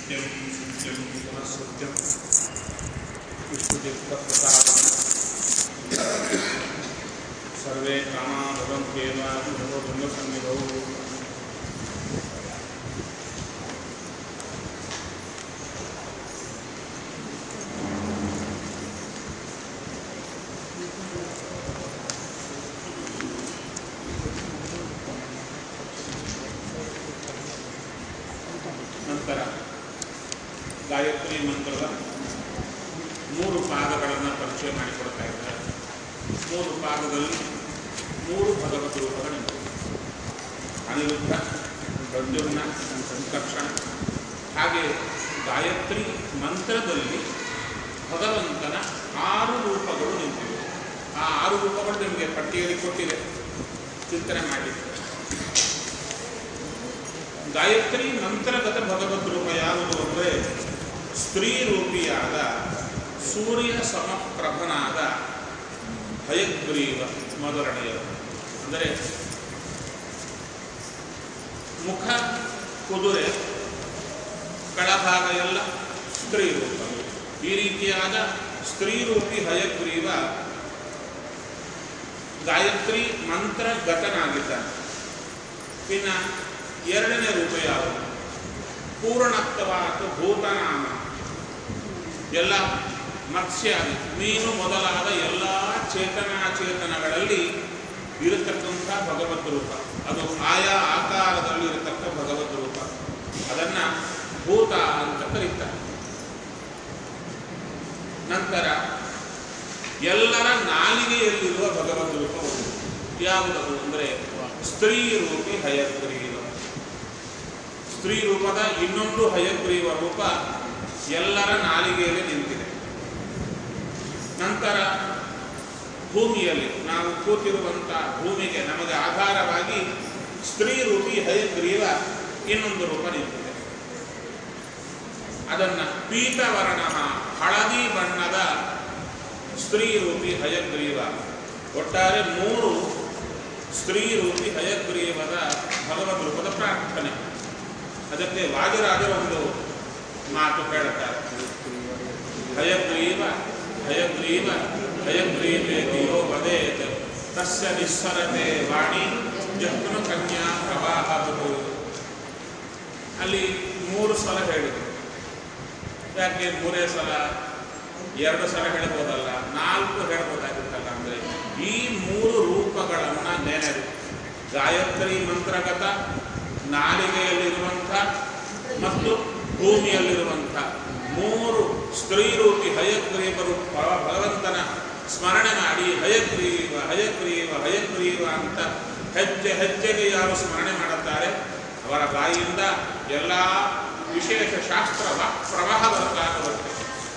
नित्यं सत्यं पुनः सत्यं विष्णुतीर्थप्रसादं सर्वे कामा भवन्त्येव शुभो ब्रह्मसन्निधौ ನಂತರ ಗಾಯತ್ರಿ ಮಂತ್ರದ ಮೂರು ಪಾದಗಳನ್ನು ಪರಿಚಯ ಮಾಡಿಕೊಡ್ತಾ ಇದ್ದಾರೆ ಮೂರು ಪಾದದಲ್ಲಿ ಮೂರು ಭಗವತ್ ರೂಪಗಳಿವೆ ಅನಿರುದ್ಧ ಪ್ರದ್ಯುಮ್ನ ಸಂಕರ್ಷಣ ಹಾಗೆ ಗಾಯತ್ರಿ ಮಂತ್ರದಲ್ಲಿ ಭಗವಂತನ ಆರು ರೂಪಗಳು ನಿಂತಿವೆ ಆ ಆರು ರೂಪಗಳು ನಿಮಗೆ ಪಟ್ಟಿಯಲ್ಲಿ ಕೊಟ್ಟಿದೆ ಚಿಂತನೆ ಮಾಡಿ ಗಾಯತ್ರಿ ಮಂತ್ರಗತ ಭಗವದ್ ರೂಪ ಯಾವುದು ಅಂದರೆ ಸ್ತ್ರೀ ರೂಪಿಯಾದ ಸೂರ್ಯ ಸಮಪ್ರಭನಾದ ಹಯಗ್ರೀವ ಮೊದಲನೆಯದು ಅಂದರೆ ಮುಖ ಕುದುರೆ ಕೆಳಭಾಗ ಎಲ್ಲ ಸ್ತ್ರೀ ರೂಪ ಈ ರೀತಿಯಾದ ಸ್ತ್ರೀ ರೂಪಿ ಹಯಗ್ರೀವ ಗಾಯತ್ರಿ ಮಂತ್ರ ಗತನಾಗಿದ್ದಾನೆ ಇನ್ನು ಎರಡನೇ ರೂಪ ಯಾವುದು ಪೂರ್ಣತ್ವವಾದ ಭೂತನಾಮ ಎಲ್ಲ ಮತ್ಸ್ಯ ಮೀನು ಮೊದಲಾದ ಎಲ್ಲ ಚೇತನಾಚೇತನಗಳಲ್ಲಿ ಇರತಕ್ಕಂಥ ಭಗವದ್ ರೂಪ ಅದು ಆಯಾ ಆಕಾರದಲ್ಲಿ ಇರತಕ್ಕ ಭಗವದ್ ರೂಪ ಅದನ್ನ ಭೂತ ಅಂತ ಕರೀತಾರೆ ನಂತರ ಎಲ್ಲರ ನಾಲಿಗೆಯಲ್ಲಿರುವ ಭಗವದ್ ರೂಪ ಒಂದು ಯಾವುದದು ಅಂದರೆ ಸ್ತ್ರೀ ರೂಪಿ ಹಯಗ್ರೀವ ಸ್ತ್ರೀ ರೂಪದ ಇನ್ನೊಂದು ಹಯಗ್ರೀವ ರೂಪ ಎಲ್ಲರ ನಾಲಿಗೆಯಲ್ಲಿ ನಿಂತಿದೆ ನಂತರ ಭೂಮಿಯಲ್ಲಿ ನಾವು ಕೂತಿರುವಂಥ ಭೂಮಿಗೆ ನಮಗೆ ಆಧಾರವಾಗಿ ಸ್ತ್ರೀ ರೂಪಿ ಹಯಗ್ರೀವ ಇನ್ನೊಂದು ರೂಪ ನಿಂತಿದೆ ಅದನ್ನ ಪೀತವರ್ಣ ಹಳದಿ ಬಣ್ಣದ ಸ್ತ್ರೀ ರೂಪಿ ಹಯಗ್ರೀವ ಒಟ್ಟಾರೆ ಮೂರು ಸ್ತ್ರೀ ರೂಪಿ ಹಯಗ್ರೀವದ ಭಗವದ್ ರೂಪದ ಪ್ರಾರ್ಥನೆ ಅದಕ್ಕೆ ವಾದಿರಾಜರ ಒಂದು ಮಾತು ಹೇಳ್ತಾರೆ ಹಯಗ್ರೀವ ಹಯಗ್ರೀವ ಹಯಗ್ರೀವೇತಿಯೋ ವದೇತ್ ತಸ್ಯ ನಿಸ್ಸರತೆ ವಾಣಿ ಜಗ್ನು ಕನ್ಯಾ ಪ್ರವಾಹ ಅಲ್ಲಿ ಮೂರು ಸಲ ಹೇಳಿದರು ಯಾಕೆ ಮೂರೇ ಸಲ ಎರಡು ಸಲ ಹೇಳ್ಬೋದಲ್ಲ ನಾಲ್ಕು ಹೇಳ್ಬೋದಾಗಿತ್ತಲ್ಲ ಅಂದರೆ ಈ ಮೂರು ರೂಪಗಳನ್ನು ನೆನೆದು ಗಾಯತ್ರಿ ಮಂತ್ರಗತ ನಾಲಿಗೆಯಲ್ಲಿರುವಂಥ ಮತ್ತು ಭೂಮಿಯಲ್ಲಿರುವಂಥ ಮೂರು ಸ್ತ್ರೀ ರೂಪಿ ಹಯಗ್ರೀವರು ಭಗವಂತನ ಸ್ಮರಣೆ ಮಾಡಿ ಹಯಗ್ರೀವ ಹಯಗ್ರೀವ ಹಯಗ್ರೀವ ಅಂತ ಹೆಜ್ಜೆ ಹೆಜ್ಜೆಗೆ ಯಾರು ಸ್ಮರಣೆ ಮಾಡುತ್ತಾರೆ ಅವರ ಬಾಯಿಯಿಂದ ಎಲ್ಲ ವಿಶೇಷ ಶಾಸ್ತ್ರ ಪ್ರವಾಹ ಬರ್ತಾ ಬರುತ್ತೆ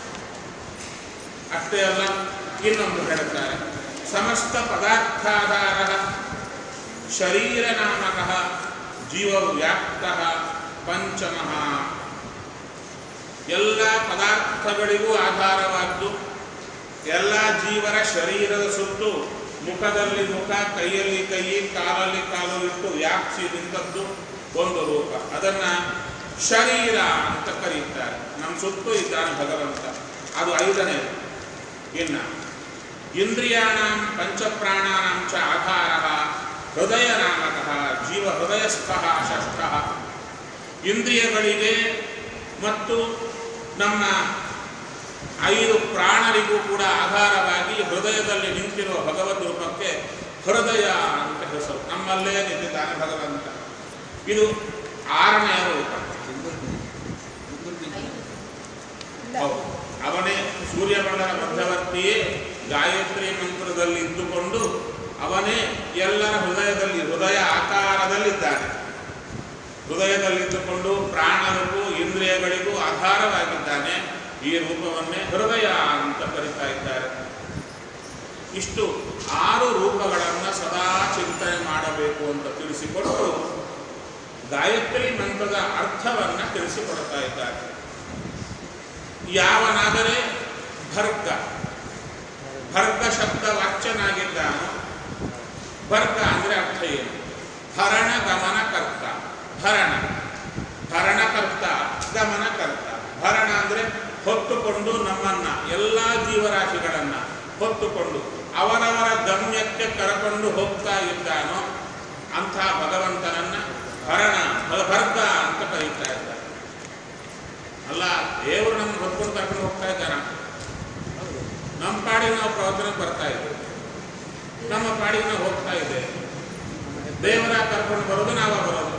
ಅಷ್ಟೇ ಅಲ್ಲ ಇನ್ನೊಂದು ಹೇಳ್ತಾರೆ ಸಮಸ್ತ ಪದಾರ್ಥಾಧಾರ ಶರೀರ ನಾಮಕ ಜೀವವ್ಯಾಪ್ತ ಪಂಚಮಃ ಎಲ್ಲ ಪದಾರ್ಥಗಳಿಗೂ ಆಧಾರವಾದ್ದು ಎಲ್ಲ ಜೀವರ ಶರೀರದ ಸುತ್ತು ಮುಖದಲ್ಲಿ ಮುಖ ಕೈಯಲ್ಲಿ ಕೈ ಕಾಲಲ್ಲಿ ಕಾಲು ಇಟ್ಟು ವ್ಯಾಪ್ಸಿ ನಿಂತದ್ದು ಒಂದು ರೂಪ ಅದನ್ನ ಶರೀರ ಅಂತ ಕರೀತಾರೆ ನಮ್ಮ ಸುತ್ತು ಇದ್ದಾನೆ ಭಗವಂತ ಅದು ಐದನೇ ಇನ್ನ ಇಂದ್ರಿಯಾಣ ಪಂಚಪ್ರಾಣಾನಾಂ ಚ ಆಧಾರ ಹೃದಯ ನಾಮಕ ಜೀವ ಹೃದಯಸ್ಥ ಷಷ್ಠ ಇಂದ್ರಿಯಗಳಿಗೆ ಮತ್ತು ನಮ್ಮ ಐದು ಪ್ರಾಣರಿಗೂ ಕೂಡ ಆಧಾರವಾಗಿ ಹೃದಯದಲ್ಲಿ ನಿಂತಿರುವ ಭಗವದ್ ರೂಪಕ್ಕೆ ಹೃದಯ ಅಂತ ಹೆಸರು ನಮ್ಮಲ್ಲೇ ನಿಂತಿದ್ದಾನೆ ಭಗವಂತ ಇದು ಆರನೆಯ ರೂಪ ಹೌದು ಅವನೇ ಸೂರ್ಯಮಂಡಲ ಮಧ್ಯವರ್ತಿಯೇ ಗಾಯತ್ರಿ ಮಂತ್ರದಲ್ಲಿ ಇದ್ದುಕೊಂಡು ಅವನೇ ಎಲ್ಲರ ಹೃದಯದಲ್ಲಿ ಹೃದಯ ಆಕಾರದಲ್ಲಿದ್ದಾನೆ ಹೃದಯದಲ್ಲಿದ್ದುಕೊಂಡು ಪ್ರಾಣರಿಗೂ ಇಂದ್ರಿಯಗಳಿಗೂ ಆಧಾರವಾಗಿದ್ದಾನೆ ಈ ರೂಪವನ್ನೇ ಹೃದಯ ಅಂತ ಕರೀತಾ ಇದ್ದಾರೆ ಇಷ್ಟು ಆರು ರೂಪಗಳನ್ನು ಸದಾ ಚಿಂತನೆ ಮಾಡಬೇಕು ಅಂತ ತಿಳಿಸಿಕೊಟ್ಟು ಗಾಯತ್ರಿ ಮಂತ್ರದ ಅರ್ಥವನ್ನು ತಿಳಿಸಿಕೊಡ್ತಾ ಇದ್ದಾರೆ ಯಾವನಾದರೆ ಭರ್ಗ ಭರ್ಗ ಶಬ್ದ ವಾಚ್ಯನಾಗಿದ್ದಾನೋ ಭರ್ಗ ಅಂದರೆ ಅರ್ಥ ಏನು ಭರಣ ಗಮನಕರ್ತ ಭರಣ ಭರಣಕರ್ತ ಗಮನಕರ್ತ ಹೊತ್ತುಕೊಂಡು ನಮ್ಮನ್ನ ಎಲ್ಲ ಜೀವರಾಶಿಗಳನ್ನ ಹೊತ್ತುಕೊಂಡು ಅವರವರ ಗಮ್ಯಕ್ಕೆ ಕರಕೊಂಡು ಹೋಗ್ತಾ ಇದ್ದಾನೋ ಅಂಥ ಭಗವಂತನನ್ನ ಹರಣ ಭರ್ಗ ಅಂತ ಕರೀತಾ ಇದ್ದಾರೆ ಅಲ್ಲ ದೇವರು ನಮ್ಗೆ ಹೊತ್ಕೊಂಡು ಕರ್ಕೊಂಡು ಹೋಗ್ತಾ ಇದ್ದಾನ ನಮ್ಮ ಪಾಡಿಗೆ ನಾವು ಪ್ರವಚನಕ್ಕೆ ಬರ್ತಾ ಇದ್ದೇವೆ ನಮ್ಮ ಪಾಡಿಗೆ ನಾವು ಹೋಗ್ತಾ ಇದ್ದೇವೆ ದೇವರ ಕರ್ಕೊಂಡು ಬರೋದು ನಾವ ಬರೋದು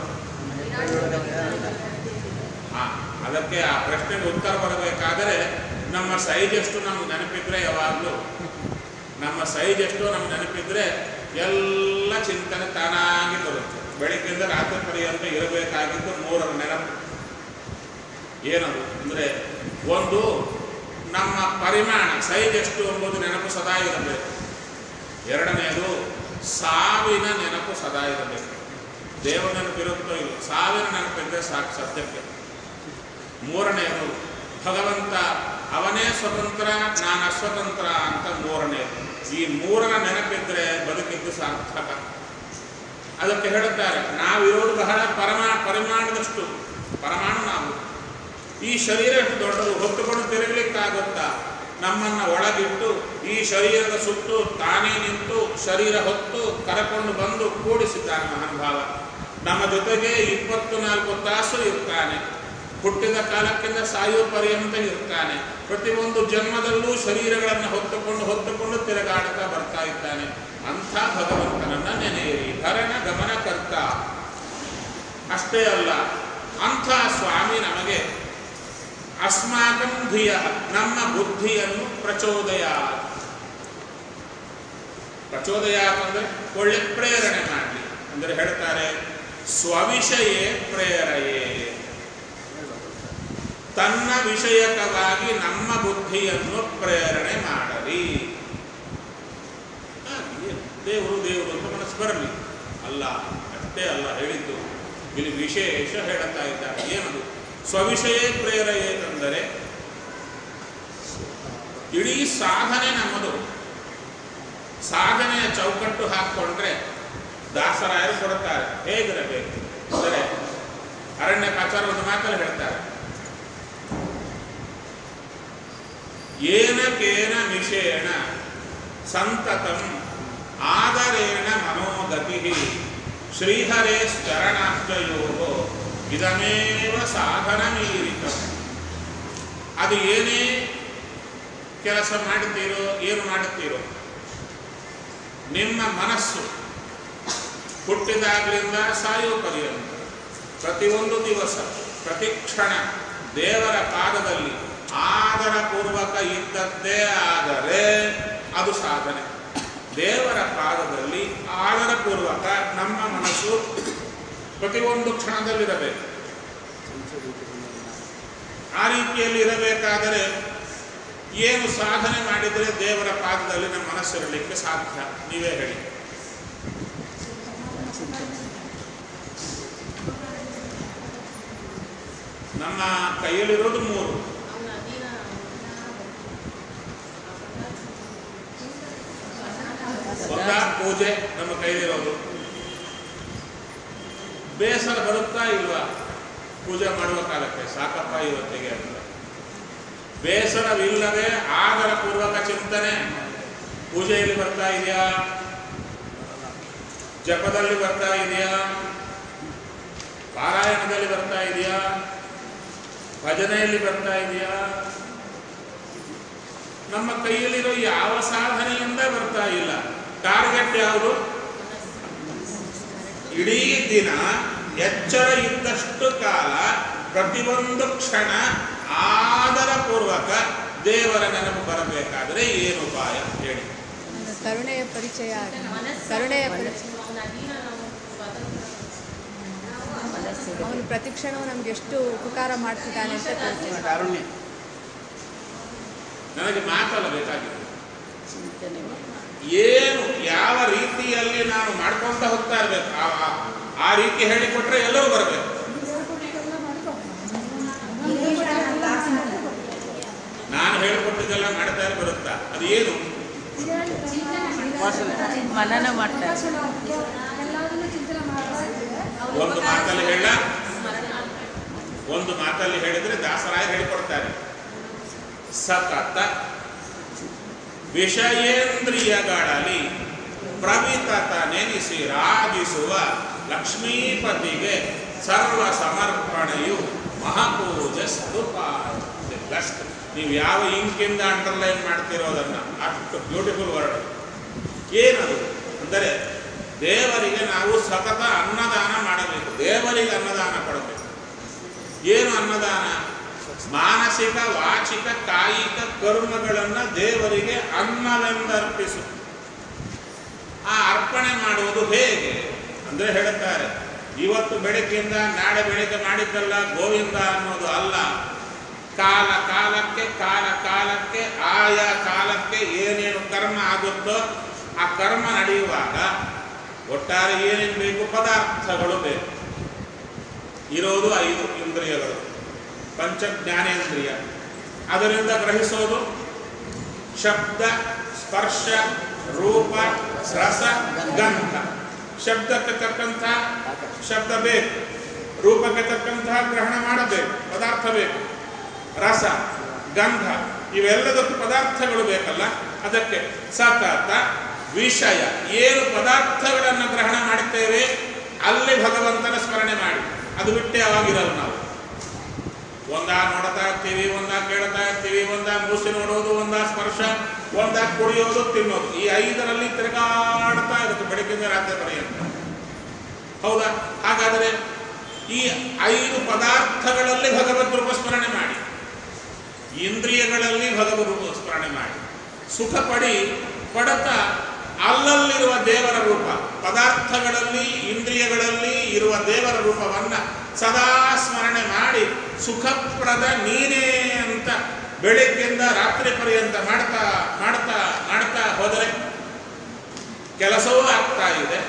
ಹಾ ಅದಕ್ಕೆ ಆ ಪ್ರಶ್ನೆಗೆ ಉತ್ತರ ಬರಬೇಕಾದರೆ ನಮ್ಮ ಸೈಜ್ ಎಷ್ಟು ನಮ್ಗೆ ನೆನಪಿದ್ರೆ ಯಾವಾಗಲೂ ನಮ್ಮ ಸೈಜ್ ಎಷ್ಟು ನಮ್ಗೆ ನೆನಪಿದ್ರೆ ಎಲ್ಲ ಚಿಂತನೆ ತಾನಾಗಿ ಬರುತ್ತೆ ಬೆಳಿಗ್ಗೆಯಿಂದ ರಾತ್ರಿ ಪರ್ಯಂತ ಇರಬೇಕಾಗಿದ್ದು ಮೂರರ ನೆನಪು ಏನದು ಅಂದರೆ ಒಂದು ನಮ್ಮ ಪರಿಮಾಣ ಸೈಜ್ ಎಷ್ಟು ಎಂಬುದು ನೆನಪು ಸದಾ ಇರಬೇಕು ಎರಡನೆಯದು ಸಾವಿನ ನೆನಪು ಸದಾ ಇರಬೇಕು ದೇವರ ನೆನಪಿರುತ್ತೋ ಇಲ್ಲ ಸಾವಿನ ನೆನಪಿದ್ರೆ ಸಾಕು ಸತ್ಯಕ್ಕೆ ಮೂರನೆಯದು ಭಗವಂತ ಅವನೇ ಸ್ವತಂತ್ರ ನಾನು ಅಸ್ವತಂತ್ರ ಅಂತ ಮೂರನೆಯದು ಈ ಮೂರನ ನೆನಪಿದ್ರೆ ಬದುಕಿದ್ದು ಸಾರ್ಥಕ ಅದಕ್ಕೆ ಹೇಳುತ್ತಾರೆ ನಾವಿರೋದು ಬಹಳ ಪರಮಾ ಪರಿಮಾಣದಷ್ಟು ಪರಮಾಣು ನಾವು ಈ ಶರೀರ ಎಷ್ಟು ದೊಡ್ಡದು ಹೊತ್ತುಕೊಂಡು ತಿರುಗಲಿಕ್ಕಾಗುತ್ತಾ ನಮ್ಮನ್ನ ಒಳಗಿಟ್ಟು ಈ ಶರೀರದ ಸುತ್ತು ತಾನೇ ನಿಂತು ಶರೀರ ಹೊತ್ತು ಕರಕೊಂಡು ಬಂದು ಕೂಡಿಸಿದ್ದಾನೆ ಮಹಾನುಭಾವ ನಮ್ಮ ಜೊತೆಗೆ ಇಪ್ಪತ್ತು ನಾಲ್ಕು ತಾಸು ಇರ್ತಾನೆ ಹುಟ್ಟಿದ ಕಾಲಕ್ಕಿಂತ ಸಾಯುವ ಪರ್ಯಂತ ಇರ್ತಾನೆ ಪ್ರತಿಯೊಂದು ಜನ್ಮದಲ್ಲೂ ಶರೀರಗಳನ್ನು ಹೊತ್ತುಕೊಂಡು ಹೊತ್ತುಕೊಂಡು ತಿರುಗಾಡುತ್ತಾ ಬರ್ತಾ ಇದ್ದಾನೆ ಅಂಥ ಭಗವಂತನನ್ನ ನೆನೆಯಿರಿ ಭರಣ ಗಮನಕರ್ತ ಅಷ್ಟೇ ಅಲ್ಲ ಅಂಥ ಸ್ವಾಮಿ ನಮಗೆ ಅಸ್ಮಾಕಂ ಧಿಯ ನಮ್ಮ ಬುದ್ಧಿಯನ್ನು ಪ್ರಚೋದಯ ಪ್ರಚೋದಯ ಅಂದರೆ ಒಳ್ಳೆ ಪ್ರೇರಣೆ ಮಾಡಲಿ ಅಂದರೆ ಹೇಳ್ತಾರೆ ಸ್ವವಿಷಯೇ ಪ್ರೇರೆಯೇ ತನ್ನ ವಿಷಯಕವಾಗಿ ನಮ್ಮ ಬುದ್ಧಿಯನ್ನು ಪ್ರೇರಣೆ ಮಾಡಲಿ ಹಾಗೆ ದೇವರು ದೇವರು ಅಂತ ಮನಸ್ಸು ಬರಲಿ ಅಲ್ಲ ಅಷ್ಟೇ ಅಲ್ಲ ಹೇಳಿದ್ದು ಇಲ್ಲಿ ವಿಶೇಷ ಹೇಳುತ್ತಾ ಇದ್ದಾರೆ ಏನದು ಸ್ವವಿಷಯ ಪ್ರೇರೆಯೇನೆಂದರೆ ಇಡೀ ಸಾಧನೆ ನಮ್ಮದು ಸಾಧನೆಯ ಚೌಕಟ್ಟು ಹಾಕ್ಕೊಂಡ್ರೆ ದಾಸರಾಯರು ಕೊಡುತ್ತಾರೆ ಹೇಗಿರಬೇಕು ಅಂದರೆ ಅರಣ್ಯಕಾಚಾರ ಒಂದು ಮಾತಲ್ಲಿ ಹೇಳ್ತಾರೆ ಏನಕೇನ ನಿಷೇಣ ಸಂತತಂ ಆದರೇಣ ಮನೋಗತಿ ಶ್ರೀಹರೇ ಚರಣಾಬ್ಜಯೋ ಇದಮೇವ ಸಾಧನ ಮೀರಿತ ಅದು ಏನೇ ಕೆಲಸ ಮಾಡುತ್ತೀರೋ ಏನು ಮಾಡುತ್ತೀರೋ ನಿಮ್ಮ ಮನಸ್ಸು ಹುಟ್ಟಿದಾಗಲಿಂದ ಸಾಯುವ ಪರ್ಯಂತ ಪ್ರತಿಯೊಂದು ದಿವಸ ಪ್ರತಿ ಕ್ಷಣ ದೇವರ ಪಾದದಲ್ಲಿ ಆದರ ಪೂರ್ವಕ ಇದ್ದದ್ದೇ ಆದರೆ ಅದು ಸಾಧನೆ ದೇವರ ಪಾದದಲ್ಲಿ ಆದರ ಪೂರ್ವಕ ನಮ್ಮ ಮನಸ್ಸು ಪ್ರತಿಯೊಂದು ಕ್ಷಣದಲ್ಲಿರಬೇಕು ಆ ರೀತಿಯಲ್ಲಿ ಇರಬೇಕಾದರೆ ಏನು ಸಾಧನೆ ಮಾಡಿದರೆ ದೇವರ ಪಾದದಲ್ಲಿ ನಮ್ಮ ಮನಸ್ಸಿರಲಿಕ್ಕೆ ಸಾಧ್ಯ ನೀವೇ ಹೇಳಿ ನಮ್ಮ ಕೈಯಲ್ಲಿರೋದು ಮೂರು ಒಂದ ಪೂಜೆ ನಮ್ಮ ಕೈಲಿರೋದು ಬೇಸರ ಬರುತ್ತಾ ಇಲ್ವಾ ಪೂಜೆ ಮಾಡುವ ಕಾಲಕ್ಕೆ ಸಾಕಪ್ಪ ಇವತ್ತಿಗೆ ಅಂತ ಬೇಸರವಿಲ್ಲದೆ ಆದರ ಪೂರ್ವಕ ಚಿಂತನೆ ಪೂಜೆಯಲ್ಲಿ ಬರ್ತಾ ಇದೆಯಾ ಜಪದಲ್ಲಿ ಬರ್ತಾ ಇದೆಯಾ ಪಾರಾಯಣದಲ್ಲಿ ಬರ್ತಾ ಇದೆಯಾ ಭಜನೆಯಲ್ಲಿ ಬರ್ತಾ ಇದೆಯಾ ನಮ್ಮ ಕೈಯಲ್ಲಿರೋ ಯಾವ ಸಾಧನೆಯಿಂದ ಬರ್ತಾ ಇಲ್ಲ ಟಾರ್ಗೆಟ್ ಯಾವುದು ಇಡೀ ದಿನ ಎಚ್ಚರ ಇದ್ದಷ್ಟು ಕಾಲ ಪ್ರತಿಯೊಂದು ಕ್ಷಣ ಆದರ ಪೂರ್ವಕ ದೇವರ ನೆನಪು ಬರಬೇಕಾದ್ರೆ ಏನು ಉಪಾಯ ಹೇಳಿ ಕರುಣೆಯ ಪರಿಚಯ ಕರುಣೆಯ ಪರಿಚಯ ಅವನು ಪ್ರತಿಕ್ಷಣವು ನಮ್ಗೆ ಎಷ್ಟು ಉಪಕಾರ ಮಾಡ್ತಿದ್ದಾನೆ ಅಂತ ತೋರಿಸ್ತಾನೆ ಕಾರುಣ್ಯ ನನಗೆ ಮಾತಲ್ಲ ಬೇಕಾಗಿದೆ ಏನು ಯಾವ ರೀತಿಯಲ್ಲಿ ನಾನು ಮಾಡ್ಕೊಂತ ಹೋಗ್ತಾ ಇರ್ಬೇಕು ಆ- ಆ- ಆ ರೀತಿ ಹೇಳಿಕೊಟ್ರೆ ಎಲ್ಲರೂ ಬರಬೇಕು ನಾನು ಹೇಳಿಕೊಟ್ಟಿದ್ದೆಲ್ಲ ಮಾಡ್ತಾ ಇರ್ ಬರುತ್ತಾ ಅದು ಏನು ಮನನ ಮಾಡ್ತಾರೆ ಒಂದು ಮಾತಲ್ಲಿ ಹೇಳ ಒಂದು ಮಾತಲ್ಲಿ ಹೇಳಿದ್ರೆ ದಾಸರಾಯ ಹೇಳಿಕೊಡ್ತಾರೆ ಸತತ ವಿಷಯೇಂದ್ರಿಯಗಳಲ್ಲಿ ಪ್ರವಿತತ ನೆನೆಸಿ ರಾಗಿಸುವ ಲಕ್ಷ್ಮೀಪತಿಗೆ ಸರ್ವ ಸಮರ್ಪಣೆಯು ಮಹಾಪೂಜಸ್ತು ಬೆಸ್ಟ್ ನೀವು ಯಾವ ಇಂಕಿಂದ ಅಂಡರ್ಲೈನ್ ಮಾಡ್ತಿರೋದನ್ನ ಅಷ್ಟು ಬ್ಯೂಟಿಫುಲ್ ವರ್ಡ್ ಏನದು ಅಂದರೆ ದೇವರಿಗೆ ನಾವು ಸತತ ಅನ್ನದಾನ ಮಾಡಬೇಕು ದೇವರಿಗೆ ಅನ್ನದಾನ ಕೊಡಬೇಕು ಏನು ಅನ್ನದಾನ ಮಾನಸಿಕ ವಾಚಿಕ ಕಾಯಿಕ ಕರ್ಮಗಳನ್ನು ದೇವರಿಗೆ ಅನ್ನವೆಂದರ್ಪಿಸು ಆ ಅರ್ಪಣೆ ಮಾಡುವುದು ಹೇಗೆ ಅಂದರೆ ಹೇಳುತ್ತಾರೆ ಇವತ್ತು ಬೆಳಗ್ಗೆಯಿಂದ ನಾಳೆ ಬೆಳಿಗ್ಗೆ ಮಾಡಿದ್ದಲ್ಲ ಗೋವಿಂದ ಅನ್ನೋದು ಅಲ್ಲ ಕಾಲ ಕಾಲಕ್ಕೆ ಕಾಲ ಕಾಲಕ್ಕೆ ಆಯಾ ಕಾಲಕ್ಕೆ ಏನೇನು ಕರ್ಮ ಆಗುತ್ತೋ ಆ ಕರ್ಮ ನಡೆಯುವಾಗ ಒಟ್ಟಾರೆ ಏನೇನು ಬೇಕು ಪದಾರ್ಥಗಳು ಬೇಕು ಇರೋದು ಐದು ಇಂದ್ರಿಯಗಳು ಪಂಚ ಜ್ಞಾನೇಂದ್ರಿಯ ಅದರಿಂದ ಗ್ರಹಿಸೋದು ಶಬ್ದ ಸ್ಪರ್ಶ ರೂಪ ರಸ ಗಂಧ ಶಬ್ದಕ್ಕೆ ತಕ್ಕಂಥ ಶಬ್ದ ಬೇಕು ರೂಪಕ್ಕೆ ತಕ್ಕಂತಹ ಗ್ರಹಣ ಮಾಡಬೇಕು ಪದಾರ್ಥ ಬೇಕು ರಸ ಗಂಧ ಇವೆಲ್ಲದಕ್ಕೂ ಪದಾರ್ಥಗಳು ಬೇಕಲ್ಲ ಅದಕ್ಕೆ ಸತತ ವಿಷಯ ಏನು ಪದಾರ್ಥಗಳನ್ನು ಗ್ರಹಣ ಮಾಡುತ್ತೇವೆ ಅಲ್ಲಿ ಭಗವಂತನ ಸ್ಮರಣೆ ಮಾಡಿ ಅದು ಬಿಟ್ಟೆ ಅವಾಗಿರಲ್ಲ ನಾವು ಒಂದ ನೋಡ್ತಾ ಇರ್ತೀವಿ ಒಂದ ಕೇಳ್ತಾ ಇರ್ತೀವಿ ಒಂದ ಮೂಸಿ ನೋಡೋದು ಒಂದ ಸ್ಪರ್ಶ ಒಂದ ಕುಡಿಯೋದು ತಿನ್ನೋದು ಈ ಐದರಲ್ಲಿ ತಿರುಗಾಡ್ತಾ ಇರುತ್ತೆ ಬೆಳಗ್ಗಿಂದ ರಾತ್ರಿ ಪರ್ಯಂತ ಹೌದಾ ಹಾಗಾದರೆ ಈ ಐದು ಪದಾರ್ಥಗಳಲ್ಲಿ ಭಗವದ್ ರೂಪ ಸ್ಮರಣೆ ಮಾಡಿ ಇಂದ್ರಿಯಗಳಲ್ಲಿ ಭಗವದ್ ರೂಪ ಸ್ಮರಣೆ ಮಾಡಿ ಸುಖ ಪಡಿ ಪಡತ ಅಲ್ಲಲ್ಲಿರುವ ದೇವರ ರೂಪ ಪದಾರ್ಥಗಳಲ್ಲಿ ಇಂದ್ರಿಯಗಳಲ್ಲಿ ಇರುವ ದೇವರ ರೂಪವನ್ನ ಸದಾ ಸ್ಮರಣೆ ಮಾಡಿ ಸುಖಪ್ರದ ನೀನೇ ಅಂತ ಬೆಳಿಗ್ಗೆಯಿಂದ ರಾತ್ರಿ ಪರ್ಯಂತ ಮಾಡ್ತಾ ಮಾಡ್ತಾ ಮಾಡ್ತಾ ಹೋದರೆ ಕೆಲಸವೂ ಆಗ್ತಾ ಇದೆ